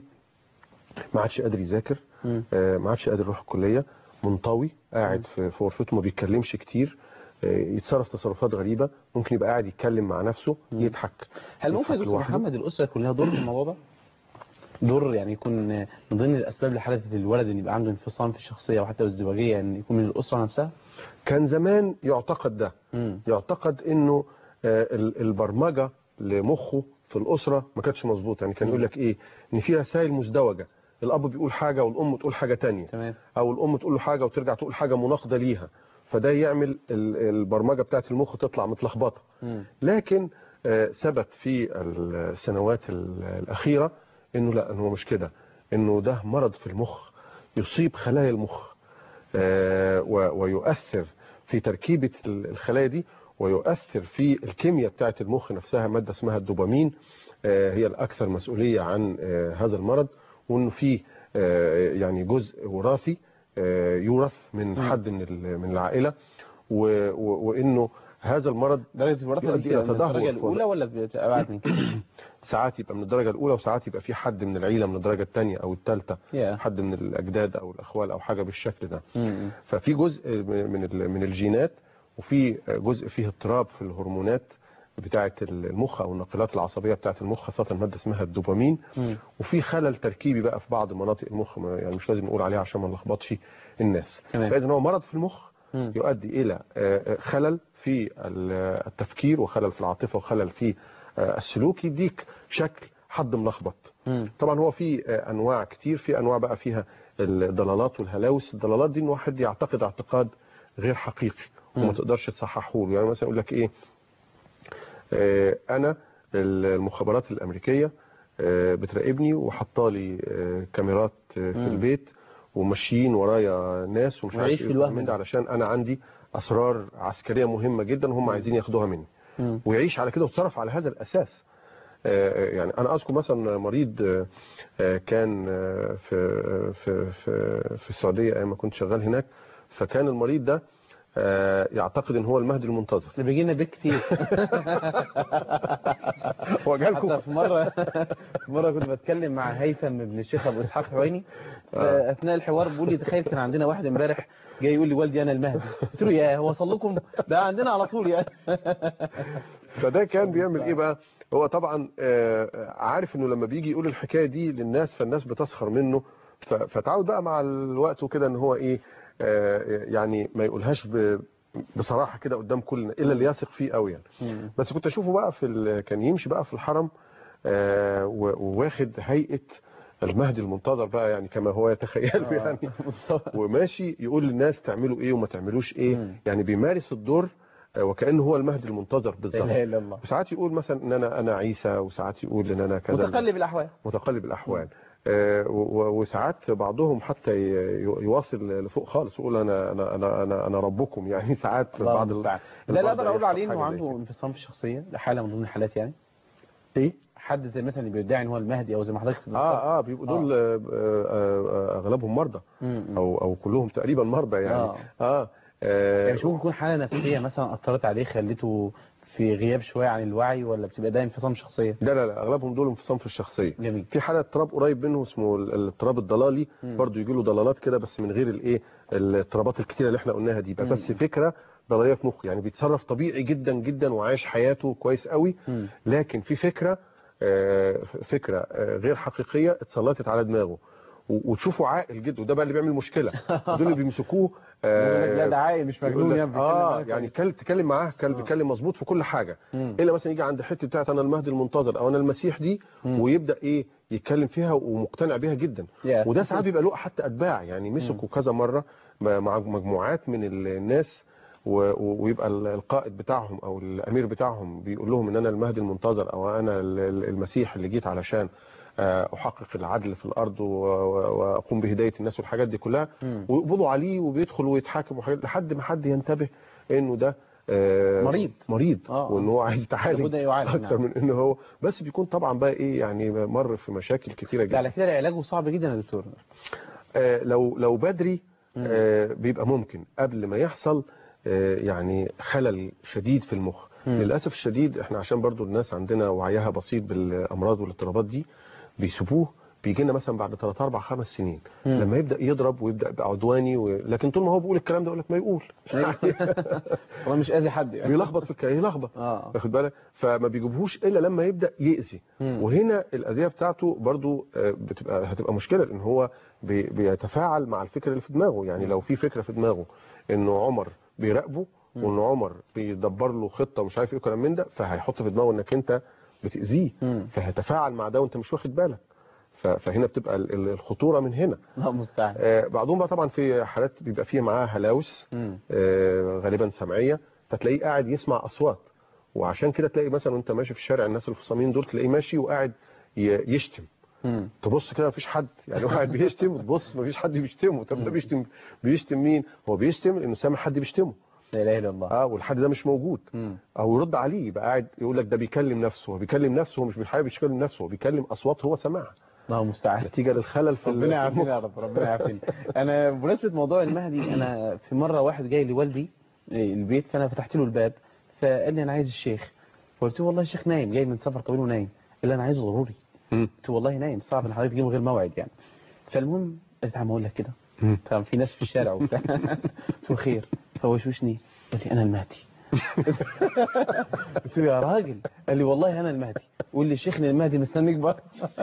ما عادش قادر يذاكر مم. آه، ما عادش قادر يروح الكليه منطوي قاعد في في غرفته ما بيتكلمش كتير آه، يتصرف تصرفات غريبه ممكن يبقى قاعد يتكلم مع نفسه يضحك هل ممكن يا يضحك دكتور لوحده. محمد الاسره يكون لها دور في الموضوع ده؟ دور يعني يكون من ضمن الاسباب لحاله الولد ان يبقى عنده انفصام في الشخصيه وحتى الازدواجيه ان يكون من الاسره نفسها؟ كان زمان يعتقد ده مم. يعتقد انه آه، ال- البرمجه لمخه في الاسره ما كانتش مظبوطه يعني كان يقول لك ايه ان في رسائل مزدوجه الاب بيقول حاجه والام تقول حاجه تانية تمام او الام تقول له حاجه وترجع تقول حاجه مناقضه ليها فده يعمل ال- البرمجه بتاعت المخ تطلع متلخبطه مم. لكن آه، ثبت في السنوات ال- الاخيره انه لا انه مش كده انه ده مرض في المخ يصيب خلايا المخ آه، و- ويؤثر في تركيبه ال- الخلايا دي ويؤثر في الكيمياء بتاعه المخ نفسها ماده اسمها الدوبامين آه، هي الاكثر مسؤوليه عن آه، هذا المرض وانه في آه، يعني جزء وراثي آه، يورث من حد من ال- من العائله و- و- وانه هذا المرض درجه الوراثه يؤدي دي الى من تدهور الدرجه في الاولى ولا بتبقى بعد من كده؟ ساعات يبقى من الدرجه الاولى وساعات يبقى في حد من العيله من الدرجه الثانيه او الثالثه يا. حد من الاجداد او الاخوال او حاجه بالشكل ده مم. ففي جزء من ال- من الجينات وفي جزء فيه اضطراب في الهرمونات بتاعه المخ او الناقلات العصبيه بتاعه المخ خاصه ماده اسمها الدوبامين مم. وفي خلل تركيبي بقى في بعض مناطق المخ ما- يعني مش لازم نقول عليها عشان ما نلخبطش الناس تمام. فاذا هو مرض في المخ مم. يؤدي الى آه، آه، خلل في ال- التفكير وخلل في العاطفه وخلل في آه، السلوك يديك شكل حد ملخبط مم. طبعا هو في آه، انواع كتير في انواع بقى فيها الضلالات والهلاوس الضلالات دي ان واحد يعتقد اعتقاد غير حقيقي وما مم. تقدرش تصححه له يعني مثلا يقول لك ايه آه، انا المخابرات الامريكيه آه، بتراقبني وحطالي آه، كاميرات آه، في مم. البيت وماشيين ورايا ناس ومش عارف ويعيش ايه في الوهم ومن ده. ده علشان انا عندي اسرار عسكريه مهمه جدا هم عايزين ياخدوها مني مم. ويعيش على كده ويتصرف على هذا الاساس آه، يعني انا اذكر مثلا مريض آه، آه، كان آه، في في في في السعوديه ايام ما كنت شغال هناك فكان المريض ده آه، يعتقد ان هو المهدي المنتظر ده بيجي لنا بيت كتير هو جالكم حتى في مره في مره كنت بتكلم مع هيثم بن الشيخ ابو اسحاق حويني آه. اثناء الحوار بيقول لي تخيل كان عندنا واحد امبارح جاي يقول لي والدي انا المهدي قلت له يا هو وصل لكم ده عندنا على طول يعني فده كان بيعمل ايه بقى هو طبعا آه، عارف انه لما بيجي يقول الحكايه دي للناس فالناس بتسخر منه ف- فتعود بقى مع الوقت وكده ان هو ايه آه، يعني ما يقولهاش ب- بصراحه كده قدام كل الا اللي يثق فيه قوي يعني مم. بس كنت اشوفه بقى في ال- كان يمشي بقى في الحرم آه، و- وواخد هيئه المهدي المنتظر بقى يعني كما هو يتخيله آه. يعني وماشي يقول للناس تعملوا ايه وما تعملوش ايه مم. يعني بيمارس الدور آه، وكانه هو المهدي المنتظر لا بالظبط اله الا الله وساعات يقول مثلا ان انا انا عيسى وساعات يقول ان انا كذا متقلب الاحوال متقلب الاحوال آه، و- و- وساعات بعضهم حتى ي- يواصل لفوق خالص يقول انا انا انا انا, أنا ربكم يعني ساعات الله بعض المستعان ال- ده لا البعض اقدر اقول يحصل عليه انه حاجة زي عنده انفصام في الشخصيه ده حاله من ضمن الحالات يعني ايه حد زي مثلا اللي بيدعي ان هو المهدي او زي ما حضرتك بتقول. اه اه بيبقوا دول آه. آه آه اغلبهم مرضى مم. او او كلهم تقريبا مرضى يعني آه. اه, آه يعني مش ممكن يكون حاله نفسيه مثلا اثرت عليه خلته في غياب شويه عن الوعي ولا بتبقى ده انفصام شخصيه لا لا لا اغلبهم دول انفصام في الشخصيه جميل في حاله اضطراب قريب منه اسمه ال- الاضطراب الضلالي مم. برضه يجي له ضلالات كده بس من غير الايه الاضطرابات الكتيره اللي احنا قلناها دي يبقى مم. بس فكره ضلاليه في مخه يعني بيتصرف طبيعي جدا جدا وعايش حياته كويس قوي مم. لكن في فكره آه، فكره آه، غير حقيقيه اتسلطت على دماغه و- وتشوفه عاقل جدا وده بقى اللي بيعمل مشكله دول اللي بيمسكوه يقول لك لا آه، ده عاقل مش يقول مجنون لك يعني بيتكلم اه معاك يعني كويس. كل تكلم معاه كان بيتكلم مظبوط في كل حاجه مم. الا مثلا يجي عند الحته بتاعت انا المهدي المنتظر او انا المسيح دي مم. ويبدا ايه يتكلم فيها ومقتنع بيها جدا يا. وده ساعات بيبقى له حتى اتباع يعني مسكوا كذا مره مع مجموعات من الناس و- و- ويبقى ال- القائد بتاعهم او الامير بتاعهم بيقول لهم ان انا المهدي المنتظر او انا ال- ال- المسيح اللي جيت علشان آه، احقق العدل في الارض و- و- واقوم بهدايه الناس والحاجات دي كلها ويقبضوا عليه وبيدخل ويتحاكم وحاجات لحد ما حد ينتبه انه ده آه، مريض. مريض آه. وان هو عايز يتعالج لابد أن يعالج، اكتر نعم. من ان هو بس بيكون طبعا بقى ايه يعني مر في مشاكل كتيره ده جدا على كده علاجه صعب جدا يا دكتور آه، لو لو بدري آه، بيبقى ممكن قبل ما يحصل آه، يعني خلل شديد في المخ مم. للاسف الشديد احنا عشان برضو الناس عندنا وعيها بسيط بالامراض والاضطرابات دي بيسيبوه بيجي لنا مثلا بعد 3 4 5 سنين مم. لما يبدا يضرب ويبدا يبقى عدواني و... لكن طول ما هو بيقول الكلام ده يقول لك ما يقول والله مش اذي حد يعني بيلخبط في الكلام يلخبط اه واخد بالك فما بيجيبهوش الا لما يبدا يأذي مم. وهنا الاذيه بتاعته برضو آه، بتبقى هتبقى مشكله لان هو بي- بيتفاعل مع الفكره اللي في دماغه يعني لو في فكره في دماغه انه عمر بيراقبه وان عمر بيدبر له خطه ومش عارف ايه وكلام من ده فهيحط في دماغه انك انت بتاذيه مم. فهيتفاعل مع ده وانت مش واخد بالك ف- فهنا بتبقى ال- ال- الخطوره من هنا لا مستعان آه، بعضهم بقى طبعا في حالات بيبقى فيها معاه هلاوس مم. آه، غالبا سمعيه فتلاقيه قاعد يسمع اصوات وعشان كده تلاقي مثلا وانت ماشي في الشارع الناس الفصامين دول تلاقيه ماشي وقاعد ي- يشتم مم. تبص كده مفيش حد يعني هو قاعد بيشتم تبص مفيش حد بيشتمه طب ده بيشتم بيشتم مين هو بيشتم لانه سامع حد بيشتمه لا اله الا الله اه والحد ده مش موجود مم. او يرد عليه يبقى قاعد يقول لك ده بيكلم نفسه هو بيكلم نفسه هو مش بالحقيقه بيكلم نفسه هو بيكلم اصوات هو سامعها الله المستعان نتيجه للخلل في ال- ربنا في يعافينا المخ. يا رب ربنا يعافينا انا بمناسبه موضوع المهدي انا في مره واحد جاي لوالدي البيت فانا فتحت له الباب فقال لي انا عايز الشيخ فقلت له والله الشيخ نايم جاي من سفر طويل ونايم قال لي انا عايزه ضروري قلت له والله نايم صعب ان حضرتك تجيبه من غير موعد يعني فالمهم قلت عم اقول لك كده طبعا في ناس في الشارع وبتاع قلت له خير فوشوشني قال لي انا المهدي قلت له يا راجل قال لي والله انا المهدي قول لي شيخنا المهدي مستنيك بره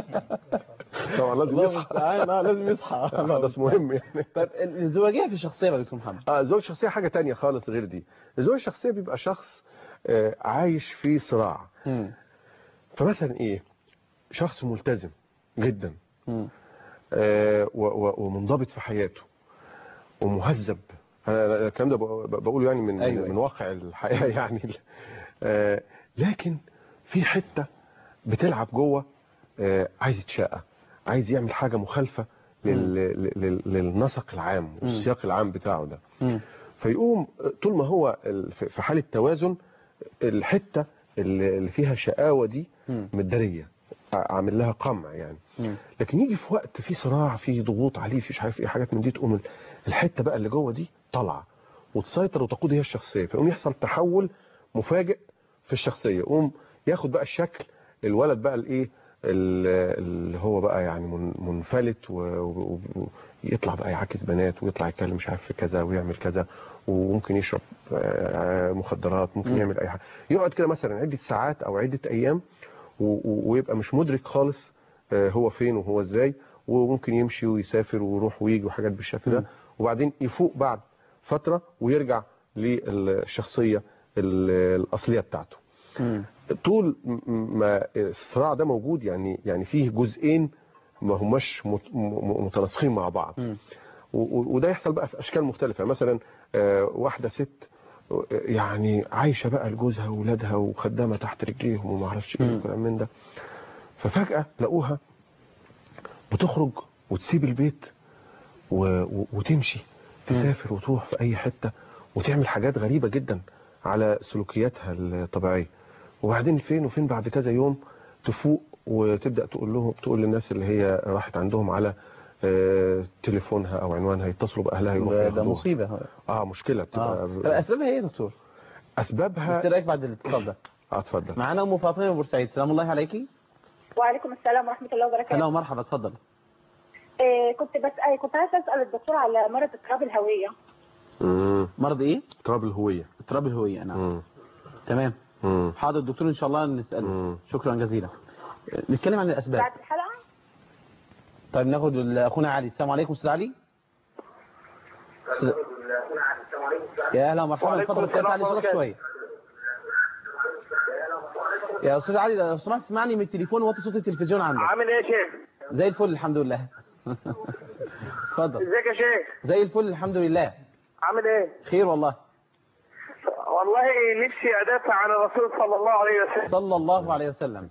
طبعا لازم الله يصحى المستعان، اه لازم يصحى حدث مهم يعني طيب الزواجيه في الشخصيه بقى يا دكتور محمد اه الزواج الشخصيه حاجه تانية خالص غير دي الزواج الشخصيه بيبقى شخص آه، عايش في صراع مم. فمثلا ايه شخص ملتزم جدا مم. آه، و- و- ومنضبط في حياته ومهذب انا أنا الكلام ده بق- بقوله يعني من أيوة. من, من واقع الحياه يعني آه، لكن في حته بتلعب جوه آه، عايز يتشقى عايز يعمل حاجه مخالفه لل... لل... للنسق العام والسياق العام بتاعه ده مم. فيقوم طول ما هو ال- في في حالة توازن الحتة اللي اللي فيها شقاوة دي مم. متدارية ع- عامل لها قمع يعني مم. لكن يجي في وقت في صراع في ضغوط عليه في مش عارف ايه حاجات من دي تقوم ال- الحتة بقى اللي جوه دي طالعة وتسيطر وتقود هي الشخصية فيقوم يحصل تحول مفاجئ في الشخصية يقوم ياخد بقى الشكل الولد بقى الايه ال- اللي هو بقى يعني من- منفلت و- و- ويطلع بقى يعاكس بنات ويطلع يتكلم مش عارف في كذا ويعمل كذا وممكن يشرب آه، مخدرات ممكن مم. يعمل اي حاجه يقعد كده مثلا عده ساعات او عده ايام و- و- ويبقى مش مدرك خالص آه، هو فين وهو ازاي وممكن يمشي ويسافر ويروح ويجي وحاجات بالشكل مم. ده وبعدين يفوق بعد فتره ويرجع للشخصيه ال- الاصليه بتاعته مم. طول م- ما الصراع ده موجود يعني يعني فيه جزئين ما هماش مت- م- متناسقين مع بعض مم. و- و- وده يحصل بقى في اشكال مختلفه مثلا آه، واحده ست آه، يعني عايشه بقى لجوزها واولادها وخدامه تحت رجليهم وما اعرفش ايه مم. وكلام من ده ففجاه لقوها بتخرج وتسيب البيت و- و- وتمشي تسافر وتروح في اي حته وتعمل حاجات غريبه جدا على سلوكياتها الطبيعيه وبعدين فين وفين بعد كذا يوم تفوق وتبدا تقول لهم تقول للناس اللي هي راحت عندهم على آه، تليفونها او عنوانها يتصلوا باهلها يروحوا ده, ده ياخدوها. مصيبه اه مشكله اه بتبقى طب اسبابها ايه يا دكتور اسبابها بس إيه رايك بعد الاتصال ده اه اتفضل معانا ام فاطمه من بورسعيد سلام الله عليكي وعليكم السلام ورحمة الله وبركاته هلا ومرحبا اتفضل آه كنت بسأل كنت عايزة أسأل الدكتور على مرض اضطراب الهوية امم مرض ايه اضطراب الهويه اضطراب الهويه نعم امم تمام امم حاضر الدكتور ان شاء الله نساله شكرا جزيلا نتكلم عن الاسباب بعد الحلقة طيب ناخد ال- اخونا علي السلام عليكم استاذ علي أستاذ- يا اهلا ومرحبا وعليكم اتفضل السلام استاذ علي صوتك وبركاته. شويه يا استاذ علي لو سمحت اسمعني من التليفون وطي صوت التلفزيون عندك عامل ايه يا شيخ؟ زي الفل الحمد لله اتفضل ازيك يا شيخ زي الفل الحمد لله عامل ايه خير والله والله نفسي ادافع عن الرسول صلى الله عليه وسلم صلى الله عليه وسلم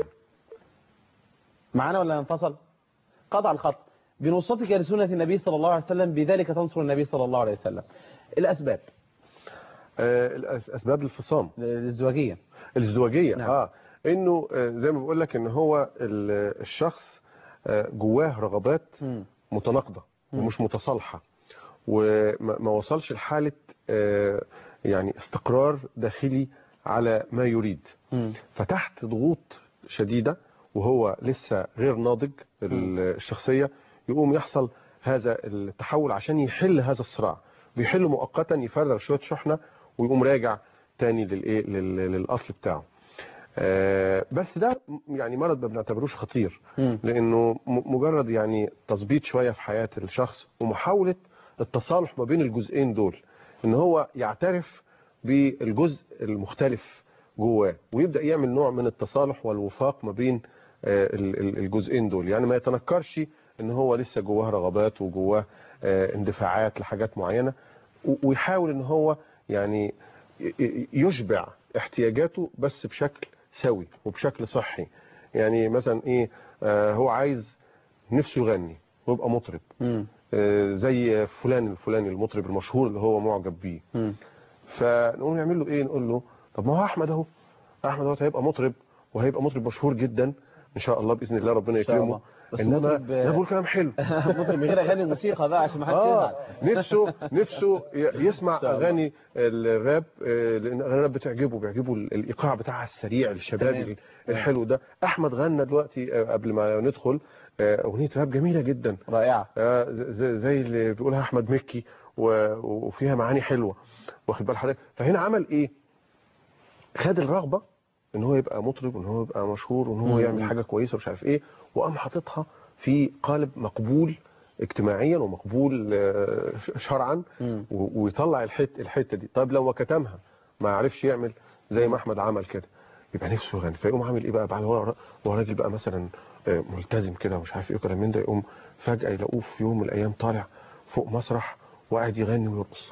معانا ولا انفصل قطع الخط بنصرتك لسنة النبي صلى الله عليه وسلم بذلك تنصر النبي صلى الله عليه وسلم الأسباب آه، الأس- اسباب الفصام الازدواجيه الازدواجيه نعم. اه انه آه، زي ما بقول لك ان هو ال- الشخص آه، جواه رغبات متناقضه ومش متصالحه وما ما وصلش لحاله آه، يعني استقرار داخلي على ما يريد فتحت ضغوط شديده وهو لسه غير ناضج ال- الشخصيه يقوم يحصل هذا التحول عشان يحل هذا الصراع بيحله مؤقتا يفرغ شويه شحنه ويقوم راجع تاني للايه لل- للاصل بتاعه آه، بس ده م- يعني مرض ما بنعتبروش خطير لانه م- مجرد يعني تظبيط شويه في حياه الشخص ومحاوله التصالح ما بين الجزئين دول ان هو يعترف بالجزء المختلف جواه ويبدا يعمل نوع من التصالح والوفاق ما بين آه، ال- ال- الجزئين دول يعني ما يتنكرش ان هو لسه جواه رغبات وجواه آه، اندفاعات لحاجات معينه و- ويحاول ان هو يعني ي- ي- يشبع احتياجاته بس بشكل سوي وبشكل صحي يعني مثلا ايه آه هو عايز نفسه يغني ويبقى مطرب آه زي فلان الفلاني المطرب المشهور اللي هو معجب بيه فنقوم نعمل له ايه نقول له طب ما هو احمد اهو احمد اهو هيبقى مطرب وهيبقى مطرب مشهور جدا ان شاء الله باذن الله ربنا إن شاء الله. يكرمه بس انما مطرب- انا بقول كلام حلو مطرب من غير اغاني الموسيقى بقى عشان ما حدش اه يزعل نفسه نفسه ي- يسمع شاء الله. اغاني الراب آه، لان اغاني الراب بتعجبه بيعجبه ال- الايقاع بتاعها السريع الشبابي تمام. الحلو ده احمد غنى دلوقتي آه، قبل ما ندخل آه، اغنيه راب جميله جدا رائعه زي زي اللي بيقولها احمد مكي و- وفيها معاني حلوه واخد بال حضرتك فهنا عمل ايه خد الرغبه ان هو يبقى مطرب وان هو يبقى مشهور وان هو مم. يعمل حاجه كويسه ومش عارف ايه وقام حاططها في قالب مقبول اجتماعيا ومقبول آه، شرعا و- ويطلع الحت الحته دي طيب لو كتمها ما عرفش يعمل زي ما احمد عمل كده يبقى نفسه يغني فيقوم عامل ايه بقى بعد هو هو راجل بقى مثلا آه، ملتزم كده ومش عارف ايه وكلام من ده يقوم فجاه يلاقوه في يوم من الايام طالع فوق مسرح وقاعد يغني ويرقص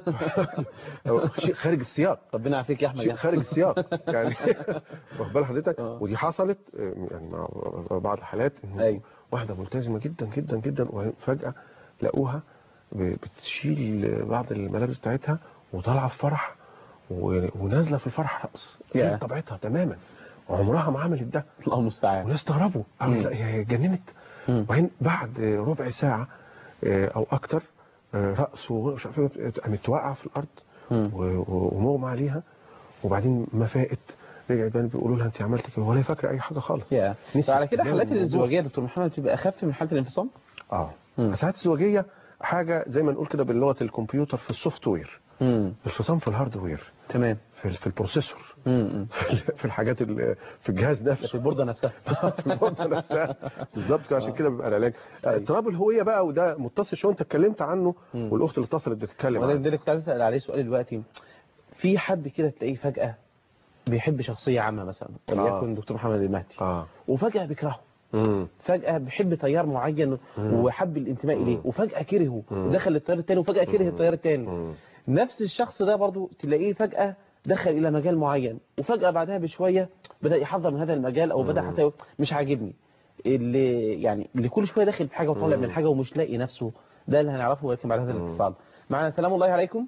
شيء خارج السياق ربنا يعافيك يا احمد شيء يا خارج السياق يعني واخد بال حضرتك ودي حصلت آه، يعني مع بعض الحالات انه واحده ملتزمه جدا جدا جدا وفجاه لقوها ب- بتشيل بعض الملابس بتاعتها وطالعه في فرح و- ونازله في الفرح رقص يا. هي طبيعتها تماما وعمرها ما عملت ده الله المستعان وناس استغربوا قالوا مم. لا هي جننت وبعدين بعد ربع ساعه آه، او اكتر آه، رقص ومش عارف إيه، قامت توقع في الارض و- و- ومغمى عليها وبعدين ما فاقت رجعت بقى بيقولوا لها انت عملتي كده ولا فاكره اي حاجه خالص يا نسيت فعلى كده تماماً حالات الموضوع. الازدواجيه يا دكتور محمد بتبقى اخف من حاله الانفصام اه ساعات الزواجيه حاجه زي ما نقول كده باللغه الكمبيوتر في السوفت وير الفصام في الهاردوير تمام في في البروسيسور في الحاجات ال- في الجهاز نفسه في البورده نفسها في البورده نفسها بالظبط كده عشان كده بيبقى العلاج اضطراب الهويه بقى وده متصل شويه انت اتكلمت عنه والاخت اللي اتصلت بتتكلم وده عنه اللي كنت عايز اسال عليه سؤال دلوقتي في حد كده تلاقيه فجاه بيحب شخصيه عامه مثلا وليكن دكتور محمد المهدي اه وفجاه بيكرهه امم فجأة بيحب تيار معين وحب الانتماء إليه وفجأة كرهه ودخل التيار التاني وفجأة كره التيار التاني نفس الشخص ده برضو تلاقيه فجأة دخل إلى مجال معين وفجأة بعدها بشوية بدأ يحذر من هذا المجال أو بدأ حتى يقول مش عاجبني اللي يعني اللي كل شوية داخل في حاجة وطالع من حاجة ومش لاقي نفسه ده اللي هنعرفه ولكن بعد هذا الاتصال معنا سلام الله عليكم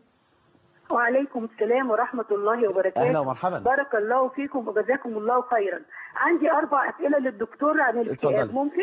وعليكم السلام ورحمة الله وبركاته أهلا ومرحبا. بارك الله فيكم وجزاكم الله خيرا عندي أربع أسئلة للدكتور عن الاكتئاب اتفضلي. ممكن؟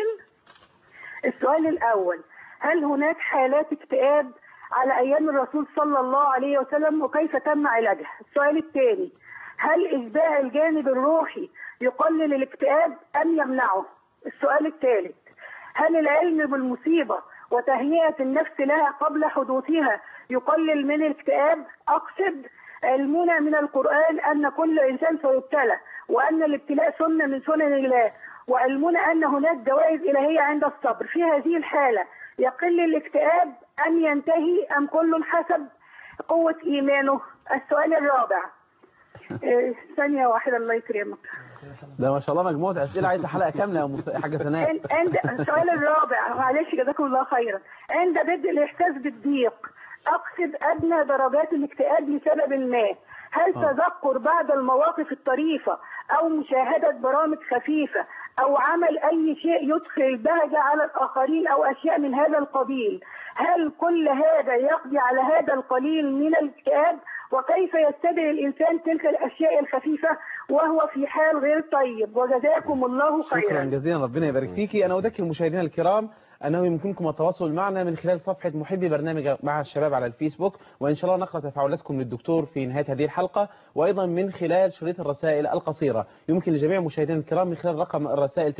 السؤال الأول هل هناك حالات اكتئاب على أيام الرسول صلى الله عليه وسلم وكيف تم علاجها؟ السؤال الثاني هل إشباع الجانب الروحي يقلل الاكتئاب أم يمنعه؟ السؤال الثالث هل العلم بالمصيبة وتهيئة النفس لها قبل حدوثها يقلل من الاكتئاب؟ أقصد علمنا من القرآن أن كل إنسان سيبتلى وأن الابتلاء سنة من سنن الله وعلمنا أن هناك جوائز إلهية عند الصبر في هذه الحالة يقل الاكتئاب أم ينتهي أم كل حسب قوة إيمانه السؤال الرابع إيه، ثانية واحدة الله يكرمك ده ما شاء الله مجموعة أسئلة عايزة حلقة كاملة يا مس- حاجة سناء عند عند- السؤال الرابع معلش جزاكم الله خيرا عند بدء الإحساس بالضيق أقصد أدنى درجات الاكتئاب لسبب ما هل آه. تذكر بعض المواقف الطريفة أو مشاهدة برامج خفيفة أو عمل أي شيء يدخل البهجة على الآخرين أو أشياء من هذا القبيل هل كل هذا يقضي على هذا القليل من الاكتئاب وكيف يستدعي الإنسان تلك الأشياء الخفيفة وهو في حال غير طيب وجزاكم الله شكرا خيرا جزيلا ربنا يبارك فيكي أنا أذكر مشاهدينا الكرام أنه يمكنكم التواصل معنا من خلال صفحة محبي برنامج مع الشباب على الفيسبوك وإن شاء الله نقرأ تفاعلاتكم للدكتور في نهاية هذه الحلقة وأيضا من خلال شريط الرسائل القصيرة يمكن لجميع مشاهدينا الكرام من خلال رقم الرسائل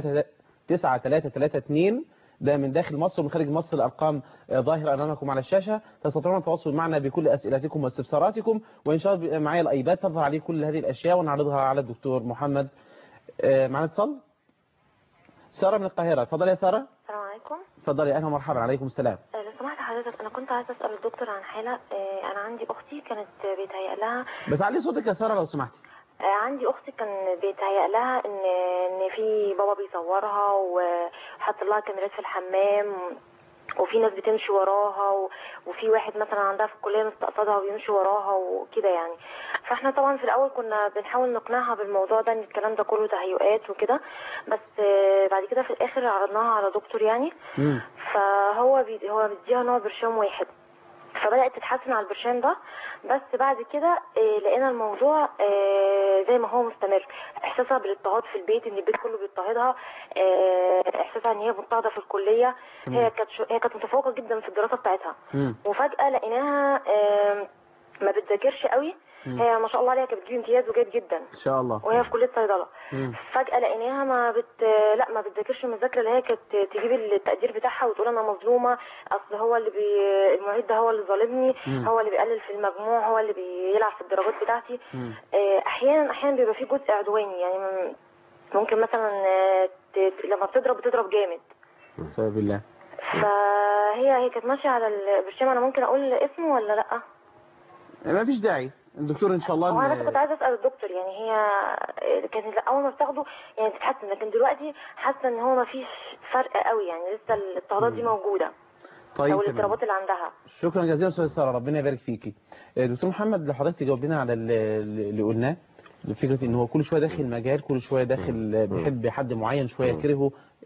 9332 ده من داخل مصر ومن خارج مصر الأرقام آه، ظاهرة أمامكم على الشاشة تستطيعون التواصل معنا بكل أسئلتكم واستفساراتكم وإن شاء الله معايا الأيباد تظهر عليه كل هذه الأشياء ونعرضها على الدكتور محمد آه، معنا اتصال سارة من القاهرة اتفضلي يا سارة السلام عليكم اتفضلي أهلا ومرحبا عليكم السلام آه، لو سمحت حضرتك انا كنت عايزه اسال الدكتور عن حاله آه، انا عندي اختي كانت بيتهيأ لها بس علي صوتك يا سارة لو سمحتي آه، عندي اختي كان بيتهيأ لها ان ان في بابا بيصورها وحط لها كاميرات في الحمام وفي ناس بتمشي وراها و... وفي واحد مثلا عندها في الكليه مستقصدها وبيمشي وراها وكده يعني فاحنا طبعا في الاول كنا بنحاول نقنعها بالموضوع ده ان الكلام ده كله تهيؤات وكده بس آه، بعد كده في الاخر عرضناها على دكتور يعني فهو بي... هو بيديها نوع برشام واحد فبدأت تتحسن على البرشام ده بس بعد كده آه، لقينا الموضوع آه، زي ما هو مستمر احساسها بالاضطهاد في البيت ان البيت كله بيضطهدها آه، احساسها ان هي مضطهده في الكليه تمام. هي كانت شو- هي كانت متفوقه جدا في الدراسه بتاعتها مم. وفجاه لقيناها آه، ما بتذاكرش قوي مم. هي ما شاء الله عليها كانت بتجيب امتياز وجيد جدا إن شاء الله وهي في كليه صيدله مم. فجأة لقيناها ما بت لا ما بتذاكرش المذاكرة اللي هي كانت تجيب التقدير بتاعها وتقول أنا مظلومة أصل هو اللي بي... المعيد ده هو اللي ظالمني مم. هو اللي بيقلل في المجموع هو اللي بيلعب في الدرجات بتاعتي مم. آه، أحيانا أحيانا بيبقى في جزء عدواني يعني م- ممكن مثلا آه، ت- لما بتضرب بتضرب جامد بسبب الله فهي هي كانت ماشية على البرشام أنا ممكن أقول اسمه ولا لأ؟ ما فيش داعي الدكتور إن شاء الله هو انا بس إن- كنت عايزه اسال الدكتور يعني هي كانت اول ما بتاخده يعني بتتحسن لكن دلوقتي حاسه ان هو ما فيش فرق قوي يعني لسه الاضطهادات دي موجوده طيب او تمام. الاضطرابات اللي عندها شكرا جزيلا استاذ ساره ربنا يبارك فيكي آه، دكتور محمد لو حضرتك تجاوبنا على ال- اللي قلناه فكره ان هو كل شويه داخل مجال كل شويه داخل آه، بيحب حد معين شويه يكرهه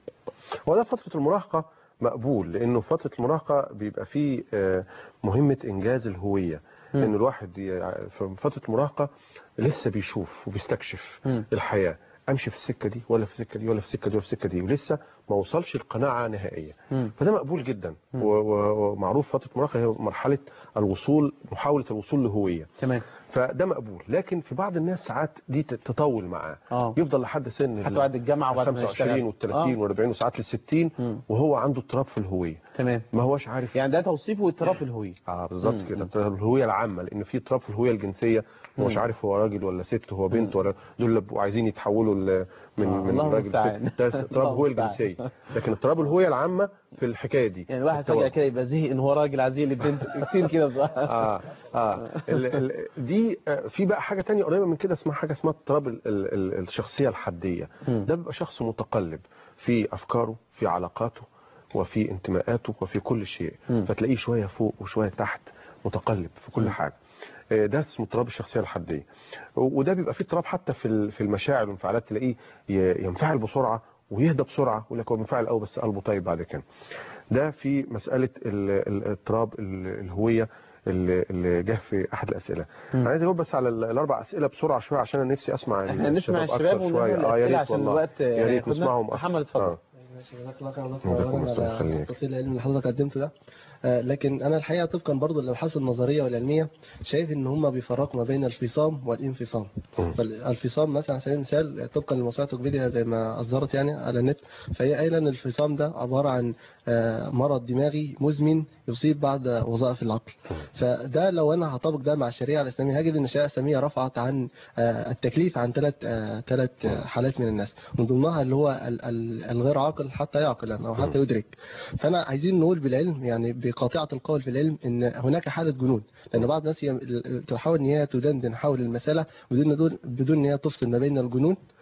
وده فترة المراهقة مقبول لأنه فترة المراهقة بيبقى فيه آه، مهمة إنجاز الهوية مم. إن الواحد ي- في فترة المراهقة لسه بيشوف وبيستكشف مم. الحياة أمشي في السكة دي ولا في السكة دي ولا في السكة دي ولا في السكة دي ولسه ما وصلش القناعة نهائية مم. فده مقبول جدا مم. و- و- ومعروف فترة المراهقة هي مرحلة الوصول محاولة الوصول لهوية تمام فده مقبول لكن في بعض الناس ساعات دي ت- تطول معاه اه يفضل لحد سن حتى بعد الجامعه وبعد ما 25 يشتغل وال 30 وال 40 وساعات لل 60 مم. وهو عنده اضطراب في الهويه تمام ما هوش عارف يعني ده توصيفه اضطراب الهويه اه مم. بالظبط كده اضطراب الهويه العامه لان في اضطراب في الهويه الجنسيه مش مم. عارف هو راجل ولا ست هو بنت ولا دول اللي بيبقوا عايزين يتحولوا ل- من آه، من الله راجل المستعان. لست ده اضطراب الله الهويه المستعان. الجنسيه لكن اضطراب الهويه العامه في الحكايه دي يعني الواحد التوابع. فجاه كده يبقى زهق ان هو راجل عزيز للبنت كتير كده بصراحة. اه اه ال ال دي آه، في بقى حاجه تانية قريبه من كده اسمها حاجه اسمها اضطراب ال- ال- ال- الشخصيه الحديه مم. ده بيبقى شخص متقلب في افكاره في علاقاته وفي انتماءاته وفي كل شيء مم. فتلاقيه شويه فوق وشويه تحت متقلب في كل مم. حاجه آه، ده اسمه اضطراب الشخصيه الحديه و- وده بيبقى فيه اضطراب حتى في ال- في المشاعر والانفعالات تلاقيه ي- ينفعل بسرعه ويهدى بسرعه ويقول لك هو بينفعل قوي بس قلبه طيب بعد كده ده في مساله ال- ال- اضطراب ال- الهويه اللي اللي جه في احد الاسئله مم. انا عايز اجاوب بس على ال- الاربع اسئله بسرعه شويه عشان انا نفسي اسمع احنا نسمع أكتر الشباب ونقول شويه اه يا الاسئله ريت عشان والله الوقت يا ريت ياخدنا. نسمعهم أكتر. محمد اتفضل آه. ماشي جزاك الله خير يا جزاكم دكتور الله اولا على خير. التفصيل العلمي اللي حضرتك قدمته ده آه، لكن انا الحقيقه طبقا برضو للابحاث النظريه والعلميه شايف ان هم بيفرقوا ما بين الفصام والانفصام مم. فالفصام مثلا على سبيل المثال طبقا لموسوعه ويكيبيديا زي ما اصدرت يعني على النت فهي قايله ان الفصام ده عباره عن آه، مرض دماغي مزمن يصيب بعض وظائف العقل فده لو انا هطبق ده مع الشريعه الاسلاميه هجد ان الشريعه الاسلاميه رفعت عن آه، التكليف عن ثلاث ثلاث حالات من الناس من ضمنها اللي هو ال- ال- الغير عاقل حتى يعقل يعني او حتى يدرك فانا عايزين نقول بالعلم يعني بقاطعه القول في العلم ان هناك حاله جنون لان بعض الناس ي- تحاول ان هي تدندن حول المساله بدون بدون بدون ان هي تفصل ما بين الجنون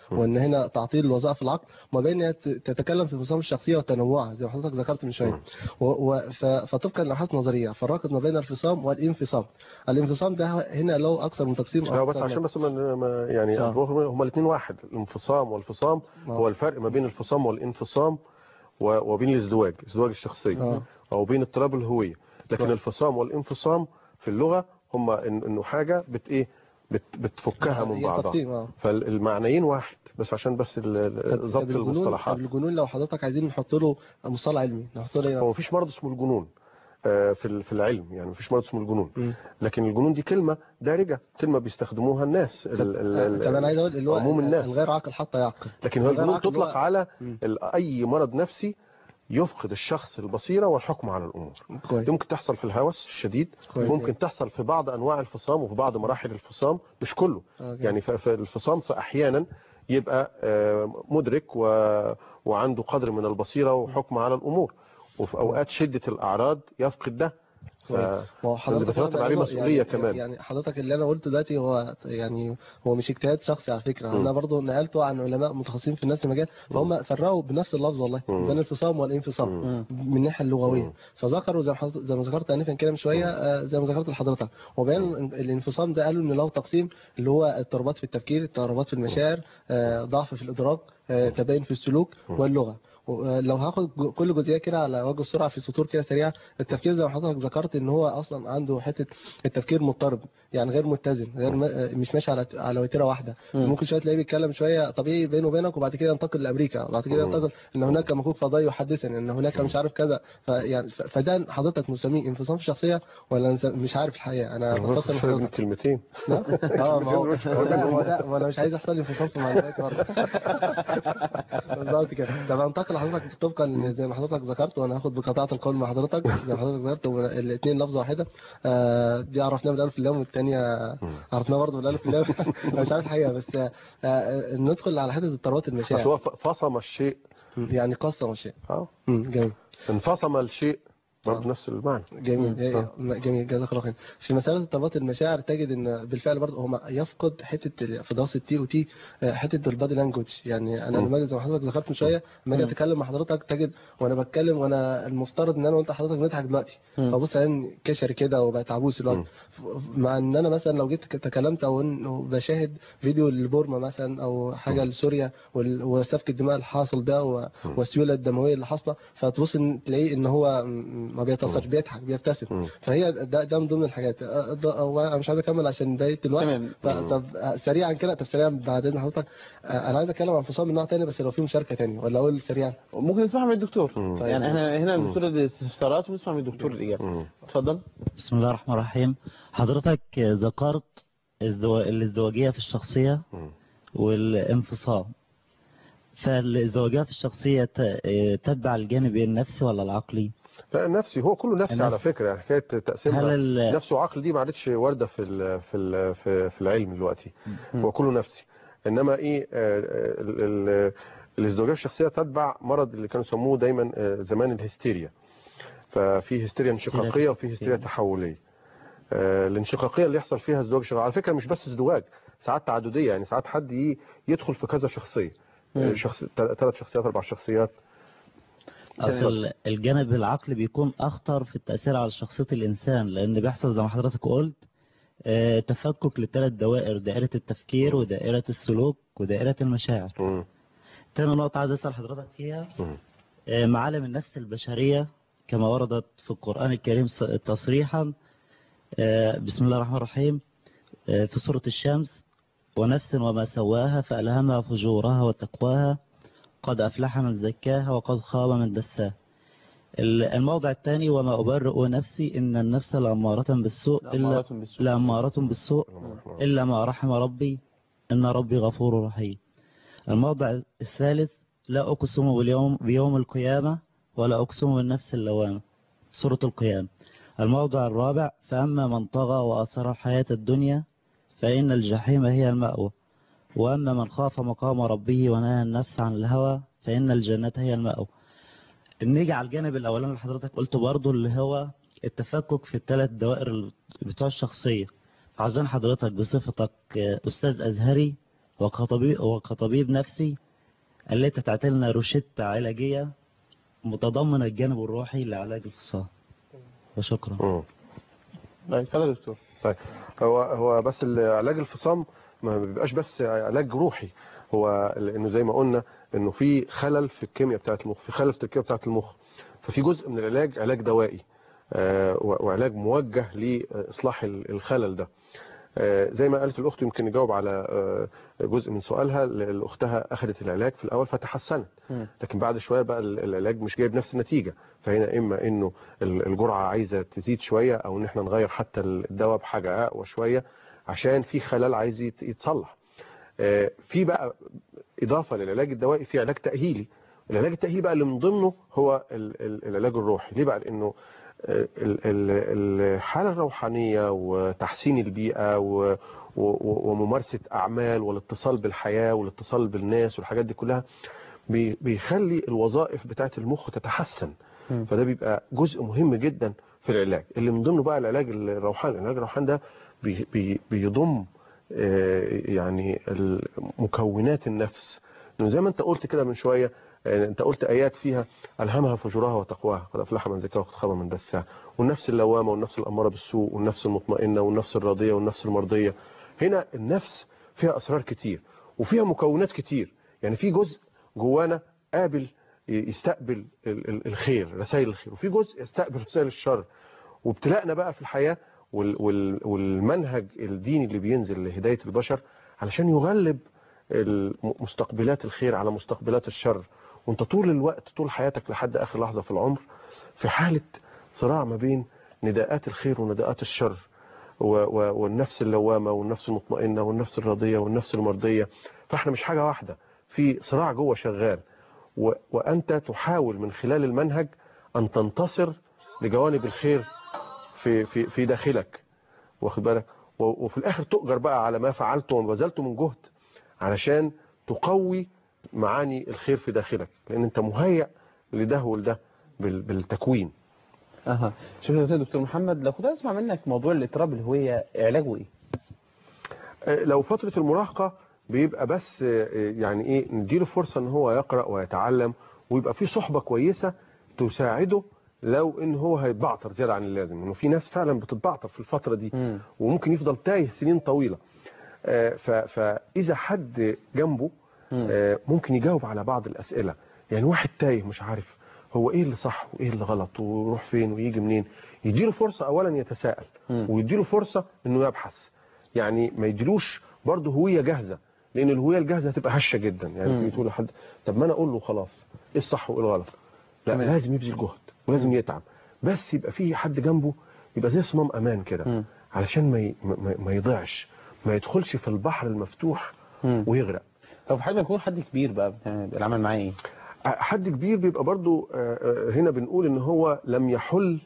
وان هنا تعطيل الوظائف العقل ما بين إنها ت- تتكلم في انفصام الشخصيه وتنوعها زي ما حضرتك ذكرت من شويه و... و... ف... فطبقا لابحاث نظريه فرقت ما بين الانفصام والانفصام الانفصام ده هنا له اكثر من تقسيم لا أو بس أكثر عشان من- بس ما ما- يعني آه. هما الاثنين واحد الانفصام والفصام هو الفرق ما بين الفصام والانفصام و- وبين الازدواج ازدواج الشخصيه آه. او بين اضطراب الهويه لكن آه. الفصام والانفصام في اللغه هما إن- انه حاجه بت ايه بت بتفكها آه، من هي بعضها تقسيم، آه. فالمعنيين واحد بس عشان بس ال- ال- طب- ضبط طب الجنون المصطلحات طب الجنون لو حضرتك عايزين نحط له مصطلح علمي نحط له هو ايه مفيش مرض اسمه الجنون آه، في ال- في العلم يعني مفيش مرض اسمه الجنون لكن الجنون دي كلمه دارجه كلمه بيستخدموها الناس ال- ال- ال- طب انا عايز اقول اللي هو عموم الناس الغير عاقل حتى يعقل لكن هو الغير الجنون عاقل اللي هو- تطلق على ال- اي مرض نفسي يفقد الشخص البصيره والحكم على الامور كويس. دي ممكن تحصل في الهوس الشديد كويس. ممكن تحصل في بعض انواع الفصام وفي بعض مراحل الفصام مش كله آه، يعني ف- فالفصام فاحيانا يبقى آه، مدرك و... وعنده قدر من البصيره وحكم على الامور وفي اوقات شده الاعراض يفقد ده ف... ما هو اللي بيترتب عليه برضه مسؤوليه يعني كمان يعني حضرتك اللي انا قلته دلوقتي هو يعني هو مش اجتهاد شخصي على فكره مم. انا برضه نقلته عن علماء متخصصين في نفس المجال فهم فرقوا بنفس اللفظ والله مم. بين الانفصام والانفصام من الناحيه اللغويه فذكروا زي ما حضرتك- زي ما ذكرت انفا كده من شويه آه، زي ما ذكرت لحضرتك وبين الانفصام ده قالوا ان له تقسيم اللي هو اضطرابات في التفكير اضطرابات في المشاعر آه، ضعف في الادراك آه، تباين في السلوك واللغه لو هاخد جو- كل جزئيه كده على وجه السرعه في سطور كده سريعه التفكير زي ما حضرتك ذكرت ان هو اصلا عنده حته التفكير مضطرب يعني غير متزن غير ما مش ماشي على على وتيره واحده مم. ممكن شويه تلاقيه بيتكلم شويه طبيعي بينه وبينك وبعد كده ينتقل لامريكا وبعد كده مم. ينتقل ان هناك مكوك فضائي يحدثني ان هناك مش عارف كذا فيعني ف- فده حضرتك مسميه انفصام في الشخصيه ولا نس- مش عارف الحقيقه انا بفصل فرق من لحضرتك كلمتين اه ما هو هو ده هو ده وانا مش عايز يحصل لي انفصام في معلوماتي برضه بالظبط كده طب انتقل لحضرتك طبقا ل- زي ما حضرتك ذكرت وانا هاخد بقطاعه القول مع حضرتك زي ما حضرتك ذكرت الاثنين لفظه واحده آه، دي عرفناها بالالف واللام والثانيه عرفناها برضه بالالف واللام انا مش عارف الحقيقه بس آه، آه، ندخل على حته اضطرابات بس هو المشاعر ف- فصم الشيء يعني قسم الشيء اه مم، جميل انفصم الشيء برضه نفس المعنى جميل إيه، آه. جميل جزاك الله خير في مساله اضطرابات المشاعر تجد ان بالفعل برضه هو يفقد حته ال- في دراسه تي او تي حته البادي لانجوج يعني انا مم. لما زي ما حضرتك ذكرت من شويه لما اجي مم. اتكلم مع حضرتك تجد وانا بتكلم وانا المفترض ان انا وانت حضرتك بنضحك دلوقتي مم. فبص الاقي كشري كده وبقت عبوس الوقت مع ان انا مثلا لو جيت تكلمت او انه بشاهد فيديو لبورما مثلا او حاجه لسوريا وال- وسفك الدماء الحاصل ده و- والسيوله الدمويه اللي حاصله فتبص ان تلاقيه ان هو م- ما بيتاثرش بيضحك بيبتسم فهي ده, ده من ضمن الحاجات أه، ده- هو انا مش عايز اكمل عشان بدايه الوقت تمام. ف- طب أه، سريعا كده طب سريعا بعد اذن حضرتك أه، انا عايز اتكلم عن انفصام من نوع تاني بس لو في مشاركه تاني ولا اقول سريعا ممكن نسمعها من الدكتور طيب. يعني احنا هنا الدكتور الاستفسارات ونسمع من الدكتور الاجابه اتفضل بسم الله الرحمن الرحيم حضرتك ذكرت ازدوا- الازدواجية في الشخصية والانفصام فالازدواجية في الشخصية ت- تتبع الجانب النفسي ولا العقلي؟ لا نفسي هو كله نفسي على النفسي. فكره يعني حكايه تقسيم هل ال- نفسي وعقل دي ما عادتش وارده في ال في ال في, في العلم دلوقتي هو كله نفسي انما ايه آه، آه، ال- ال- الازدواجيه الشخصيه تتبع مرض اللي كانوا يسموه دايما آه، زمان الهستيريا ففي هستيريا انشقاقيه وفي هستيريا تحوليه آه، الانشقاقيه اللي يحصل فيها ازدواج شخصية. على فكره مش بس ازدواج ساعات تعدديه يعني ساعات حد ي- يدخل في كذا شخصيه مم. شخص ثلاث شخصيات اربع شخصيات اصل الجانب العقلي بيكون اخطر في التاثير على شخصيه الانسان لان بيحصل زي ما حضرتك قلت آه، تفكك لثلاث دوائر دائره التفكير ودائره السلوك ودائره المشاعر تاني نقطه عايز اسال حضرتك فيها آه، معالم النفس البشريه كما وردت في القران الكريم ص- تصريحا آه، بسم الله الرحمن الرحيم آه، في سوره الشمس ونفس وما سواها فألهمها فجورها وتقواها قد أفلح من زكاها وقد خاب من دساها ال- الموضع الثاني وما أبرئ نفسي إن النفس لأمارة بالسوء إلا لأمارة بالسوء. لأمارة بالسوء إلا ما رحم ربي إن ربي غفور رحيم الموضع الثالث لا أقسم باليوم بيوم القيامة ولا أقسم بالنفس اللوامة سورة القيامة الموضع الرابع فأما من طغى وأثر الحياة الدنيا فإن الجحيم هي المأوى وأما من خاف مقام ربه ونهى النفس عن الهوى فإن الجنة هي المأوى نيجي على الجانب الأولاني اللي حضرتك قلت برضو اللي هو التفكك في الثلاث دوائر ال- بتوع الشخصية عايزين حضرتك بصفتك أستاذ أزهري وكطبيب, وكطبيب نفسي التي تعطي لنا روشتة علاجية متضمنة الجانب الروحي لعلاج الفصام وشكرا طيب اتفضل يا دكتور طيب هو هو بس علاج الفصام ما بيبقاش بس علاج روحي هو لانه زي ما قلنا انه في خلل في الكيمياء بتاعه المخ في خلل في الكيمياء بتاعه المخ ففي جزء من العلاج علاج دوائي آه، وعلاج موجه لاصلاح الخلل ده آه، زي ما قالت الاخت يمكن نجاوب على آه، جزء من سؤالها اللي اختها اخذت العلاج في الاول فتحسنت لكن بعد شويه بقى العلاج مش جايب نفس النتيجه فهنا اما انه الجرعه عايزه تزيد شويه او ان احنا نغير حتى الدواء بحاجه اقوى شويه عشان في خلل عايز يتصلح آه، في بقى اضافه للعلاج الدوائي في علاج تاهيلي العلاج التاهيلي بقى اللي من ضمنه هو العلاج الروحي ليه بقى لانه الحالة الروحانية وتحسين البيئة وممارسة أعمال والاتصال بالحياة والاتصال بالناس والحاجات دي كلها بيخلي الوظائف بتاعة المخ تتحسن فده بيبقى جزء مهم جدا في العلاج اللي من ضمنه بقى العلاج الروحاني العلاج الروحاني ده بيضم يعني مكونات النفس انه زي ما انت قلت كده من شويه يعني انت قلت ايات فيها الهمها فجورها وتقواها قد افلح من زكاها وقد خاب من دساها والنفس اللوامه والنفس الاماره بالسوء والنفس المطمئنه والنفس الراضيه والنفس المرضيه هنا النفس فيها اسرار كتير وفيها مكونات كتير يعني في جزء جوانا قابل يستقبل الخير رسائل الخير وفي جزء يستقبل رسائل الشر وابتلاءنا بقى في الحياه والمنهج الديني اللي بينزل لهدايه البشر علشان يغلب مستقبلات الخير على مستقبلات الشر وانت طول الوقت طول حياتك لحد اخر لحظة في العمر في حالة صراع ما بين نداءات الخير ونداءات الشر والنفس اللوامة والنفس المطمئنة والنفس الراضية والنفس المرضية فاحنا مش حاجة واحدة في صراع جوه شغال وانت تحاول من خلال المنهج ان تنتصر لجوانب الخير في في في داخلك واخد بالك وفي الاخر تؤجر بقى على ما فعلته وبذلته من جهد علشان تقوي معاني الخير في داخلك لان انت مهيئ لده ولده بالتكوين اها شكرا جزيلا دكتور محمد لو كنت اسمع منك موضوع الاضطراب الهويه علاجه ايه لو فتره المراهقه بيبقى بس يعني ايه نديله فرصه ان هو يقرا ويتعلم ويبقى في صحبه كويسه تساعده لو ان هو هيتبعتر زياده عن اللازم انه في ناس فعلا بتتبعتر في الفتره دي م. وممكن يفضل تايه سنين طويله فاذا حد جنبه ممكن يجاوب على بعض الاسئله يعني واحد تايه مش عارف هو ايه اللي صح وايه اللي غلط ويروح فين ويجي منين يديله فرصه اولا يتساءل ويديله فرصه انه يبحث يعني ما يديلوش برضه هويه جاهزه لان الهويه الجاهزه هتبقى هشه جدا يعني تقول لحد طب ما انا اقول له خلاص ايه الصح وايه الغلط لا مم. لازم يبذل جهد ولازم يتعب بس يبقى في حد جنبه يبقى زي صمام امان كده علشان ما ي... ما, ما يضيعش ما يدخلش في البحر المفتوح مم. ويغرق طب حد يكون حد كبير بقى العمل معاه ايه حد كبير بيبقى برضو هنا بنقول ان هو لم يحل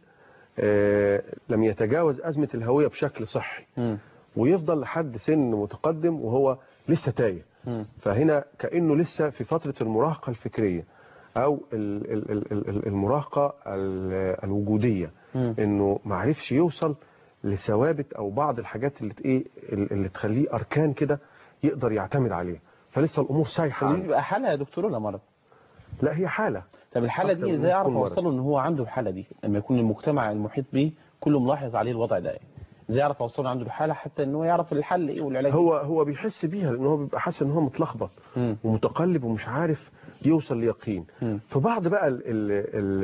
لم يتجاوز أزمة الهوية بشكل صحي م. ويفضل لحد سن متقدم وهو لسه تايه م. فهنا كأنه لسه في فترة المراهقة الفكرية أو المراهقة الوجودية م. انه ما عرفش يوصل لثوابت او بعض الحاجات اللي ايه اللي تخليه اركان كده يقدر يعتمد عليه فلسه الامور سايحه دي بيبقى حاله يا دكتور ولا مرض لا هي حاله طب الحاله دي ازاي اعرف اوصله ان هو عنده الحاله دي لما يكون المجتمع المحيط به كله ملاحظ عليه الوضع ده ازاي اعرف اوصله عنده الحاله حتى ان هو يعرف الحل ايه والعلاج هو هو بيحس بيها لان هو بيبقى حاسس ان هو متلخبط ومتقلب ومش عارف يوصل ليقين فبعض بقى ال ال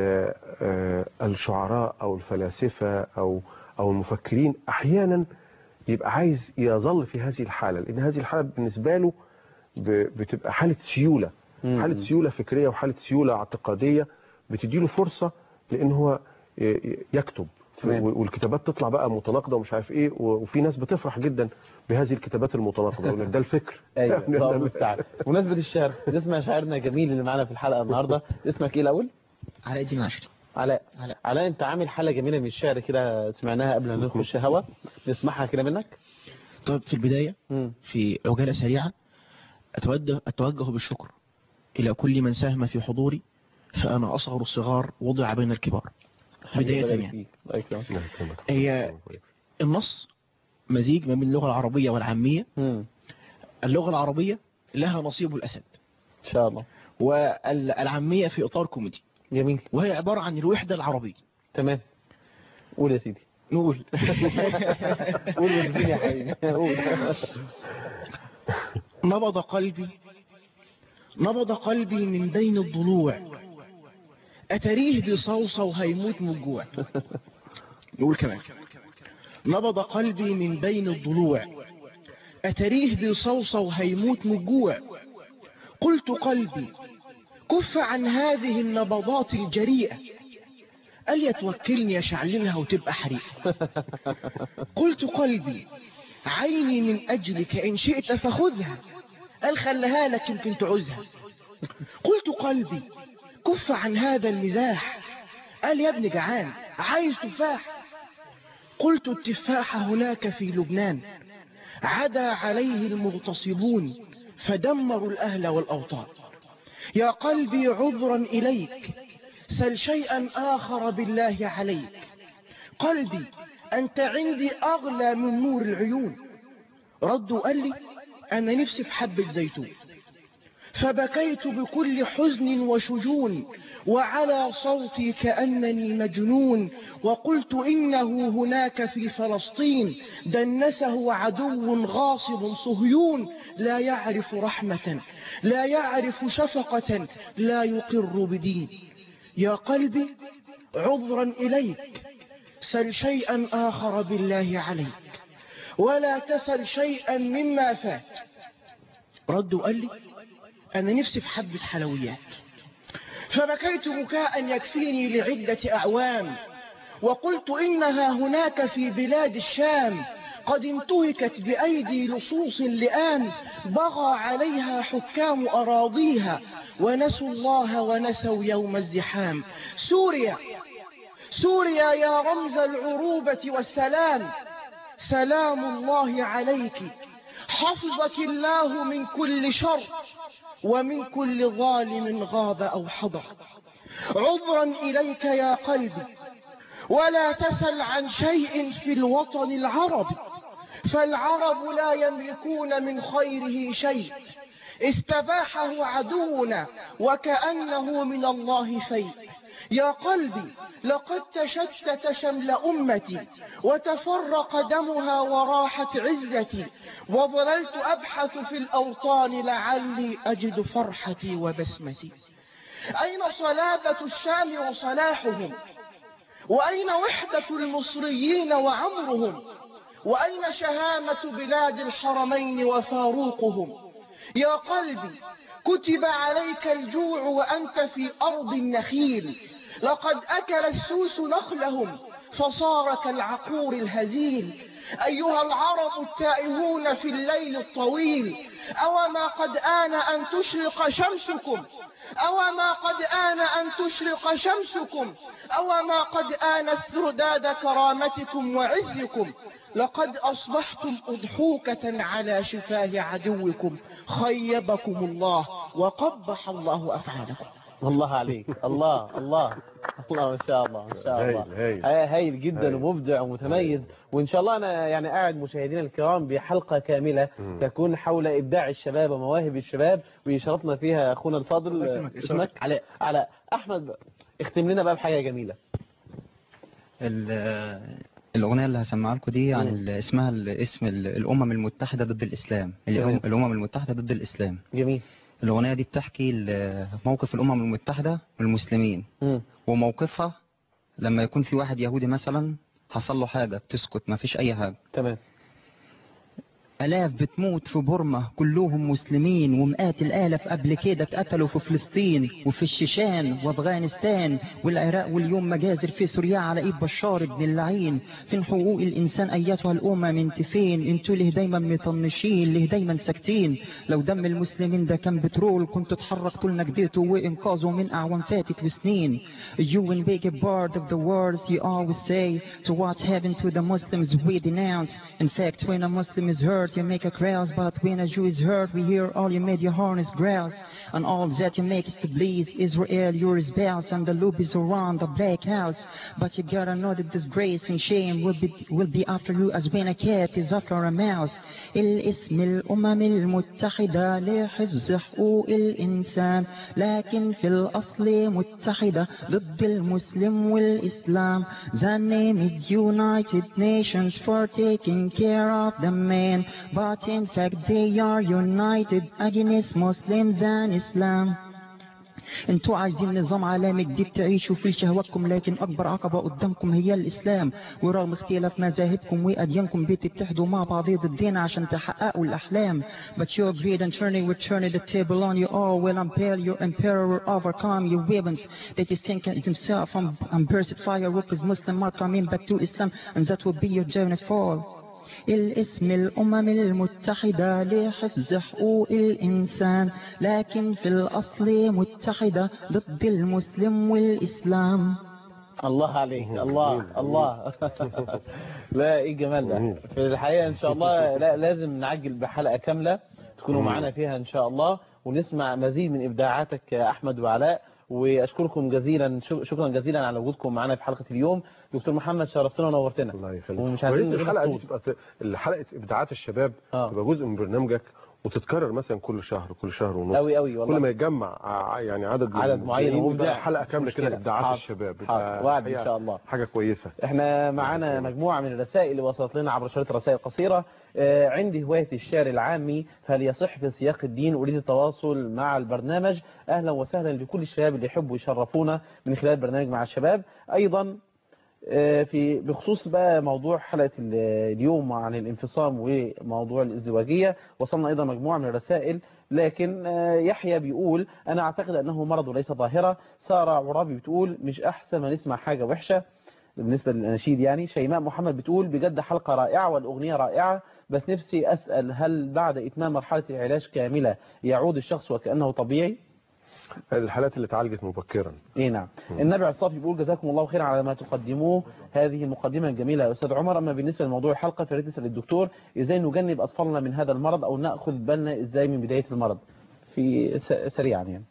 ال الشعراء او الفلاسفه او او المفكرين احيانا يبقى عايز يظل في هذه الحاله لان هذه الحاله بالنسبه له بتبقى حاله سيوله حاله سيوله فكريه وحاله سيوله اعتقاديه بتديله فرصه لان هو يكتب والكتابات تطلع بقى متناقضه ومش عارف ايه وفي ناس بتفرح جدا بهذه الكتابات المتناقضه يقول ده الفكر ايوه الله المستعان بمناسبه الشعر نسمع شاعرنا الجميل اللي معانا في الحلقه النهارده اسمك ايه الاول علاء الدين عشري علاء علاء علاء انت عامل حلقه جميله من الشعر كده سمعناها قبل ما نخش هوا نسمعها كده منك طيب في البدايه م. في عجاله سريعه اتوجه اتوجه بالشكر الى كل من ساهم في حضوري فانا اصغر الصغار وضع بين الكبار بدايه يعني هي النص مزيج ما بين اللغه العربيه والعاميه اللغة العربية لها نصيب الأسد إن شاء الله والعامية في إطار كوميدي جميل وهي عبارة عن الوحدة العربية تمام قول يا سيدي نقول قول واسجيني يا حبيبي قول نبض قلبي نبض قلبي من بين الضلوع أتريه بصوصة وهيموت من الجوع نقول كمان نبض قلبي من بين الضلوع أتريه بصوصة وهيموت من الجوع قلت قلبي كف عن هذه النبضات الجريئة قال يتوكلني أشعللها وتبقى حريقة قلت قلبي عيني من أجلك إن شئت فخذها قال خلها لك يمكن تعوزها قلت قلبي كف عن هذا المزاح قال يا ابن جعان عايز تفاح قلت التفاح هناك في لبنان عدا عليه المغتصبون فدمروا الأهل والأوطان يا قلبي عذرا إليك سل شيئا آخر بالله عليك قلبي أنت عندي أغلى من نور العيون ردوا قال لي أنا نفسي في حبة زيتون فبكيت بكل حزن وشجون وعلى صوتي كأنني مجنون وقلت إنه هناك في فلسطين دنسه عدو غاصب صهيون لا يعرف رحمة لا يعرف شفقة لا يقر بدين يا قلبي عذرا إليك سل شيئا آخر بالله عليك ولا تسل شيئا مما فات ردوا قال لي أنا نفسي في حبة حلويات فبكيت بكاء يكفيني لعدة أعوام وقلت إنها هناك في بلاد الشام قد انتهكت بأيدي لصوص لئام بغى عليها حكام أراضيها ونسوا الله ونسوا يوم الزحام سوريا سوريا يا رمز العروبة والسلام سلام الله عليك حفظك الله من كل شر ومن كل ظالم غاب أو حضر عذرا إليك يا قلبي ولا تسل عن شيء في الوطن العربي فالعرب لا يملكون من خيره شيء استباحه عدونا وكأنه من الله فيء يا قلبي لقد تشتت شمل أمتي وتفرق دمها وراحت عزتي وظللت أبحث في الأوطان لعلي أجد فرحتي وبسمتي أين صلابة الشام وصلاحهم وأين وحدة المصريين وعمرهم وأين شهامة بلاد الحرمين وفاروقهم يا قلبي كتب عليك الجوع وأنت في أرض النخيل لقد أكل السوس نخلهم فصار كالعقور الهزيل أيها العرب التائهون في الليل الطويل أوما قد آن أن تشرق شمسكم أوما قد آن أن تشرق شمسكم أوما قد آن استرداد كرامتكم وعزكم لقد أصبحتم أضحوكة على شفاه عدوكم خيبكم الله وقبح الله أفعالكم الله عليك الله الله الله ما شاء الله ما شاء الله هايل، هايل. هايل, هايل جدا هايل. ومبدع ومتميز وان شاء الله انا يعني قاعد مشاهدينا الكرام بحلقه كامله مم. تكون حول ابداع الشباب ومواهب الشباب ويشرفنا فيها اخونا الفاضل الله يسلمك. اسمك علاء. علاء احمد اختم لنا بقى بحاجه جميله ال- الأغنية اللي هسمعها لكم دي عن مم. ال- اسمها ال- اسم ال- الأمم المتحدة ضد الإسلام جميل. الأم- الأمم المتحدة ضد الإسلام جميل الأغنية دي بتحكي ال- موقف الأمم المتحدة والمسلمين مم. وموقفها لما يكون في واحد يهودي مثلا حصل له حاجة بتسكت ما فيش أي حاجة تمام آلاف بتموت في بورما كلهم مسلمين ومئات الآلاف قبل كده اتقتلوا في فلسطين وفي الشيشان وأفغانستان والعراق واليوم مجازر في سوريا على إيد بشار ابن اللعين فين حقوق الإنسان أيتها الأمم انت فين انتوا ليه دايما مطنشين ليه دايما ساكتين لو دم المسلمين ده كان بترول كنت اتحركتوا لنا جديتوا وإنقاذوا من أعوام فاتت وسنين You and big part of the words you always say to what happened to the Muslims we denounce In fact when a Muslim is hurt hurt, you make a crowds, but when a Jew is hurt, we hear all you made your harness growls. And all that you make is to please Israel, your spouse, and the loop is around the black house. But you gotta know that disgrace and shame will be, will be after you as when a cat is after a mouse. الاسم الأمم المتحدة لحفظ حقوق الإنسان لكن في الأصل متحدة ضد المسلم والإسلام The name is United Nations for taking care of the man But in fact they are united against Muslims and Islam انتوا عايزين نظام عالمي جديد تعيشوا فيه شهواتكم لكن اكبر عقبة قدامكم هي الاسلام ورغم اختلاف مذاهبكم واديانكم بتتحدوا مع بعض ضدنا عشان تحققوا الاحلام but you agreed and turning we're turning the table on you all will impale your emperor will overcome your weapons that is thinking himself from unburst fire with his muslim are coming back to islam and that will be your downfall الاسم الأمم المتحدة لحفظ حقوق الإنسان لكن في الأصل متحدة ضد المسلم والإسلام الله عليك الله الله لا ايه الجمال ده في الحقيقه ان شاء الله لا لازم نعجل بحلقه كامله تكونوا معانا فيها ان شاء الله ونسمع مزيد من ابداعاتك يا احمد وعلاء واشكركم جزيلا شكرا جزيلا على وجودكم معنا في حلقه اليوم دكتور محمد شرفتنا ونورتنا الله يخليك ومش عايزين وريت نغيب الحلقه دي الصوت. تبقى حلقه ابداعات الشباب تبقى جزء من برنامجك وتتكرر مثلا كل شهر كل شهر ونص أوي أوي والله. كل ما يتجمع ع- يعني عدد من عدد معين المبدعين ومبدع. يبقى حلقه كامله مش كده مشكلة. ابداعات حاضر. الشباب حاضر. يبقى وعد إن الحقيقة شاء الله. حاجه كويسه احنا معانا مجموعة من الرسائل اللي وصلت لنا عبر شريط رسائل قصيرة آه، عندي هواية الشعر العامي فهل يصح في سياق الدين أريد التواصل مع البرنامج أهلا وسهلا لكل الشباب اللي يحبوا يشرفونا من خلال برنامج مع الشباب أيضا آه، في بخصوص بقى موضوع حلقة ال- اليوم عن الانفصام وموضوع الازدواجية وصلنا أيضا مجموعة من الرسائل لكن آه، يحيى بيقول أنا أعتقد أنه مرض وليس ظاهرة سارة عرابي بتقول مش أحسن ما نسمع حاجة وحشة بالنسبة للأناشيد يعني شيماء محمد بتقول بجد حلقة رائعة والأغنية رائعة بس نفسي أسأل هل بعد إتمام مرحلة العلاج كاملة يعود الشخص وكأنه طبيعي؟ الحالات اللي اتعالجت مبكرا اي نعم النبي الصافي بيقول جزاكم الله خيرا على ما تقدموه هذه المقدمة الجميلة يا أستاذ عمر أما بالنسبة لموضوع الحلقة فريد تسأل الدكتور إزاي نجنب أطفالنا من هذا المرض أو نأخذ بالنا إزاي من بداية المرض في س- سريعا يعني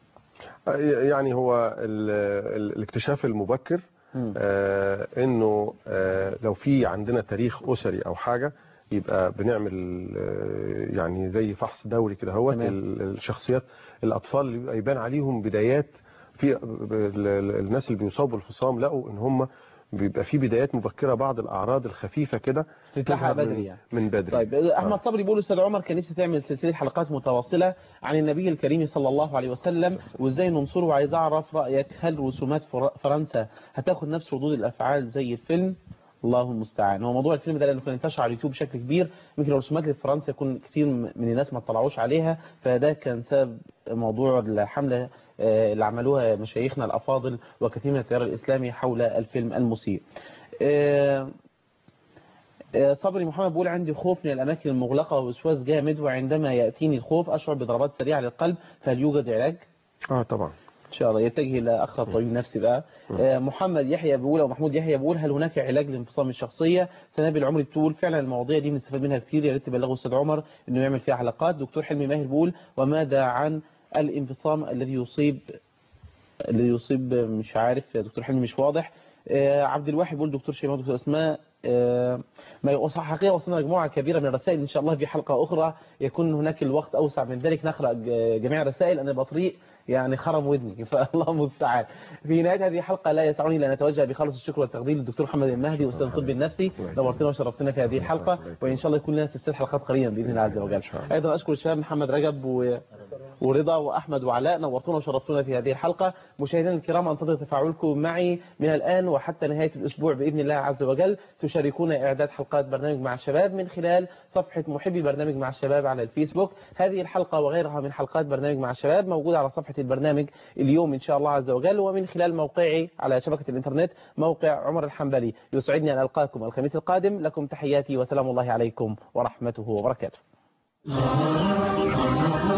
يعني هو ال ال الاكتشاف المبكر آه انه آه لو في عندنا تاريخ اسري او حاجه يبقى بنعمل آه يعني زي فحص دوري كده هو الشخصيات الاطفال اللي بيبقى يبان عليهم بدايات في ال- ال- الناس اللي بيصابوا بالفصام لقوا ان هم بيبقى في بدايات مبكره بعض الاعراض الخفيفه كده تتلحق تظهر من- بدري يعني. من بدري طيب احمد صبري بيقول استاذ عمر كان نفسي تعمل سلسله حلقات متواصله عن النبي الكريم صلى الله عليه وسلم وازاي ننصره وعايز اعرف رايك هل رسومات فر- فرنسا هتاخد نفس ردود الافعال زي الفيلم الله المستعان هو موضوع الفيلم ده لانه كان انتشر على اليوتيوب بشكل كبير يمكن الرسومات اللي في فرنسا يكون كتير من الناس ما اطلعوش عليها فده كان سبب موضوع الحمله آه، اللي عملوها مشايخنا الافاضل وكثير من التيار الاسلامي حول الفيلم المسيء آه، آه، صبري محمد بيقول عندي خوف من الأماكن المغلقة ووسواس جامد وعندما يأتيني الخوف أشعر بضربات سريعة للقلب فهل يوجد علاج؟ اه طبعا إن شاء الله يتجه إلى أخ طبيب نفسي بقى آه، محمد يحيى بيقول أو محمود يحيى بيقول هل هناك علاج لانفصام الشخصية؟ سنابل عمري بتقول فعلا المواضيع دي بنستفاد منها كتير يا ريت تبلغوا أستاذ عمر إنه يعمل فيها حلقات دكتور حلمي ماهر بيقول وماذا عن الانفصام الذي يصيب اللي يصيب مش عارف يا دكتور حلمي مش واضح آه، عبد الواحد بيقول دكتور شيماء دكتور اسماء آه، ما يوصح حقيقة وصلنا مجموعة كبيرة من الرسائل إن شاء الله في حلقة أخرى يكون هناك الوقت أوسع من ذلك نقرأ ج- جميع الرسائل أنا بطريق يعني خرم ودني فالله المستعان في نهاية هذه الحلقة لا يسعني إلا أن أتوجه بخالص الشكر والتقدير للدكتور محمد المهدي أستاذ الطب النفسي نورتنا وشرفتنا في هذه الحلقة وإن شاء الله يكون لنا سلسلة حلقات قريبا بإذن الله عز وجل أيضا أشكر الشباب محمد رجب و... ورضا وأحمد وعلاء نورتونا وشرفتونا في هذه الحلقة مشاهدينا الكرام أنتظر تفاعلكم معي من الآن وحتى نهاية الأسبوع بإذن الله عز وجل تشاركون إعداد حلقات برنامج مع الشباب من خلال صفحة محبي برنامج مع الشباب على الفيسبوك هذه الحلقة وغيرها من حلقات برنامج مع الشباب موجودة على صفحة البرنامج اليوم إن شاء الله عز وجل ومن خلال موقعي على شبكة الإنترنت موقع عمر الحنبلي يسعدني أن ألقاكم الخميس القادم لكم تحياتي وسلام الله عليكم ورحمته وبركاته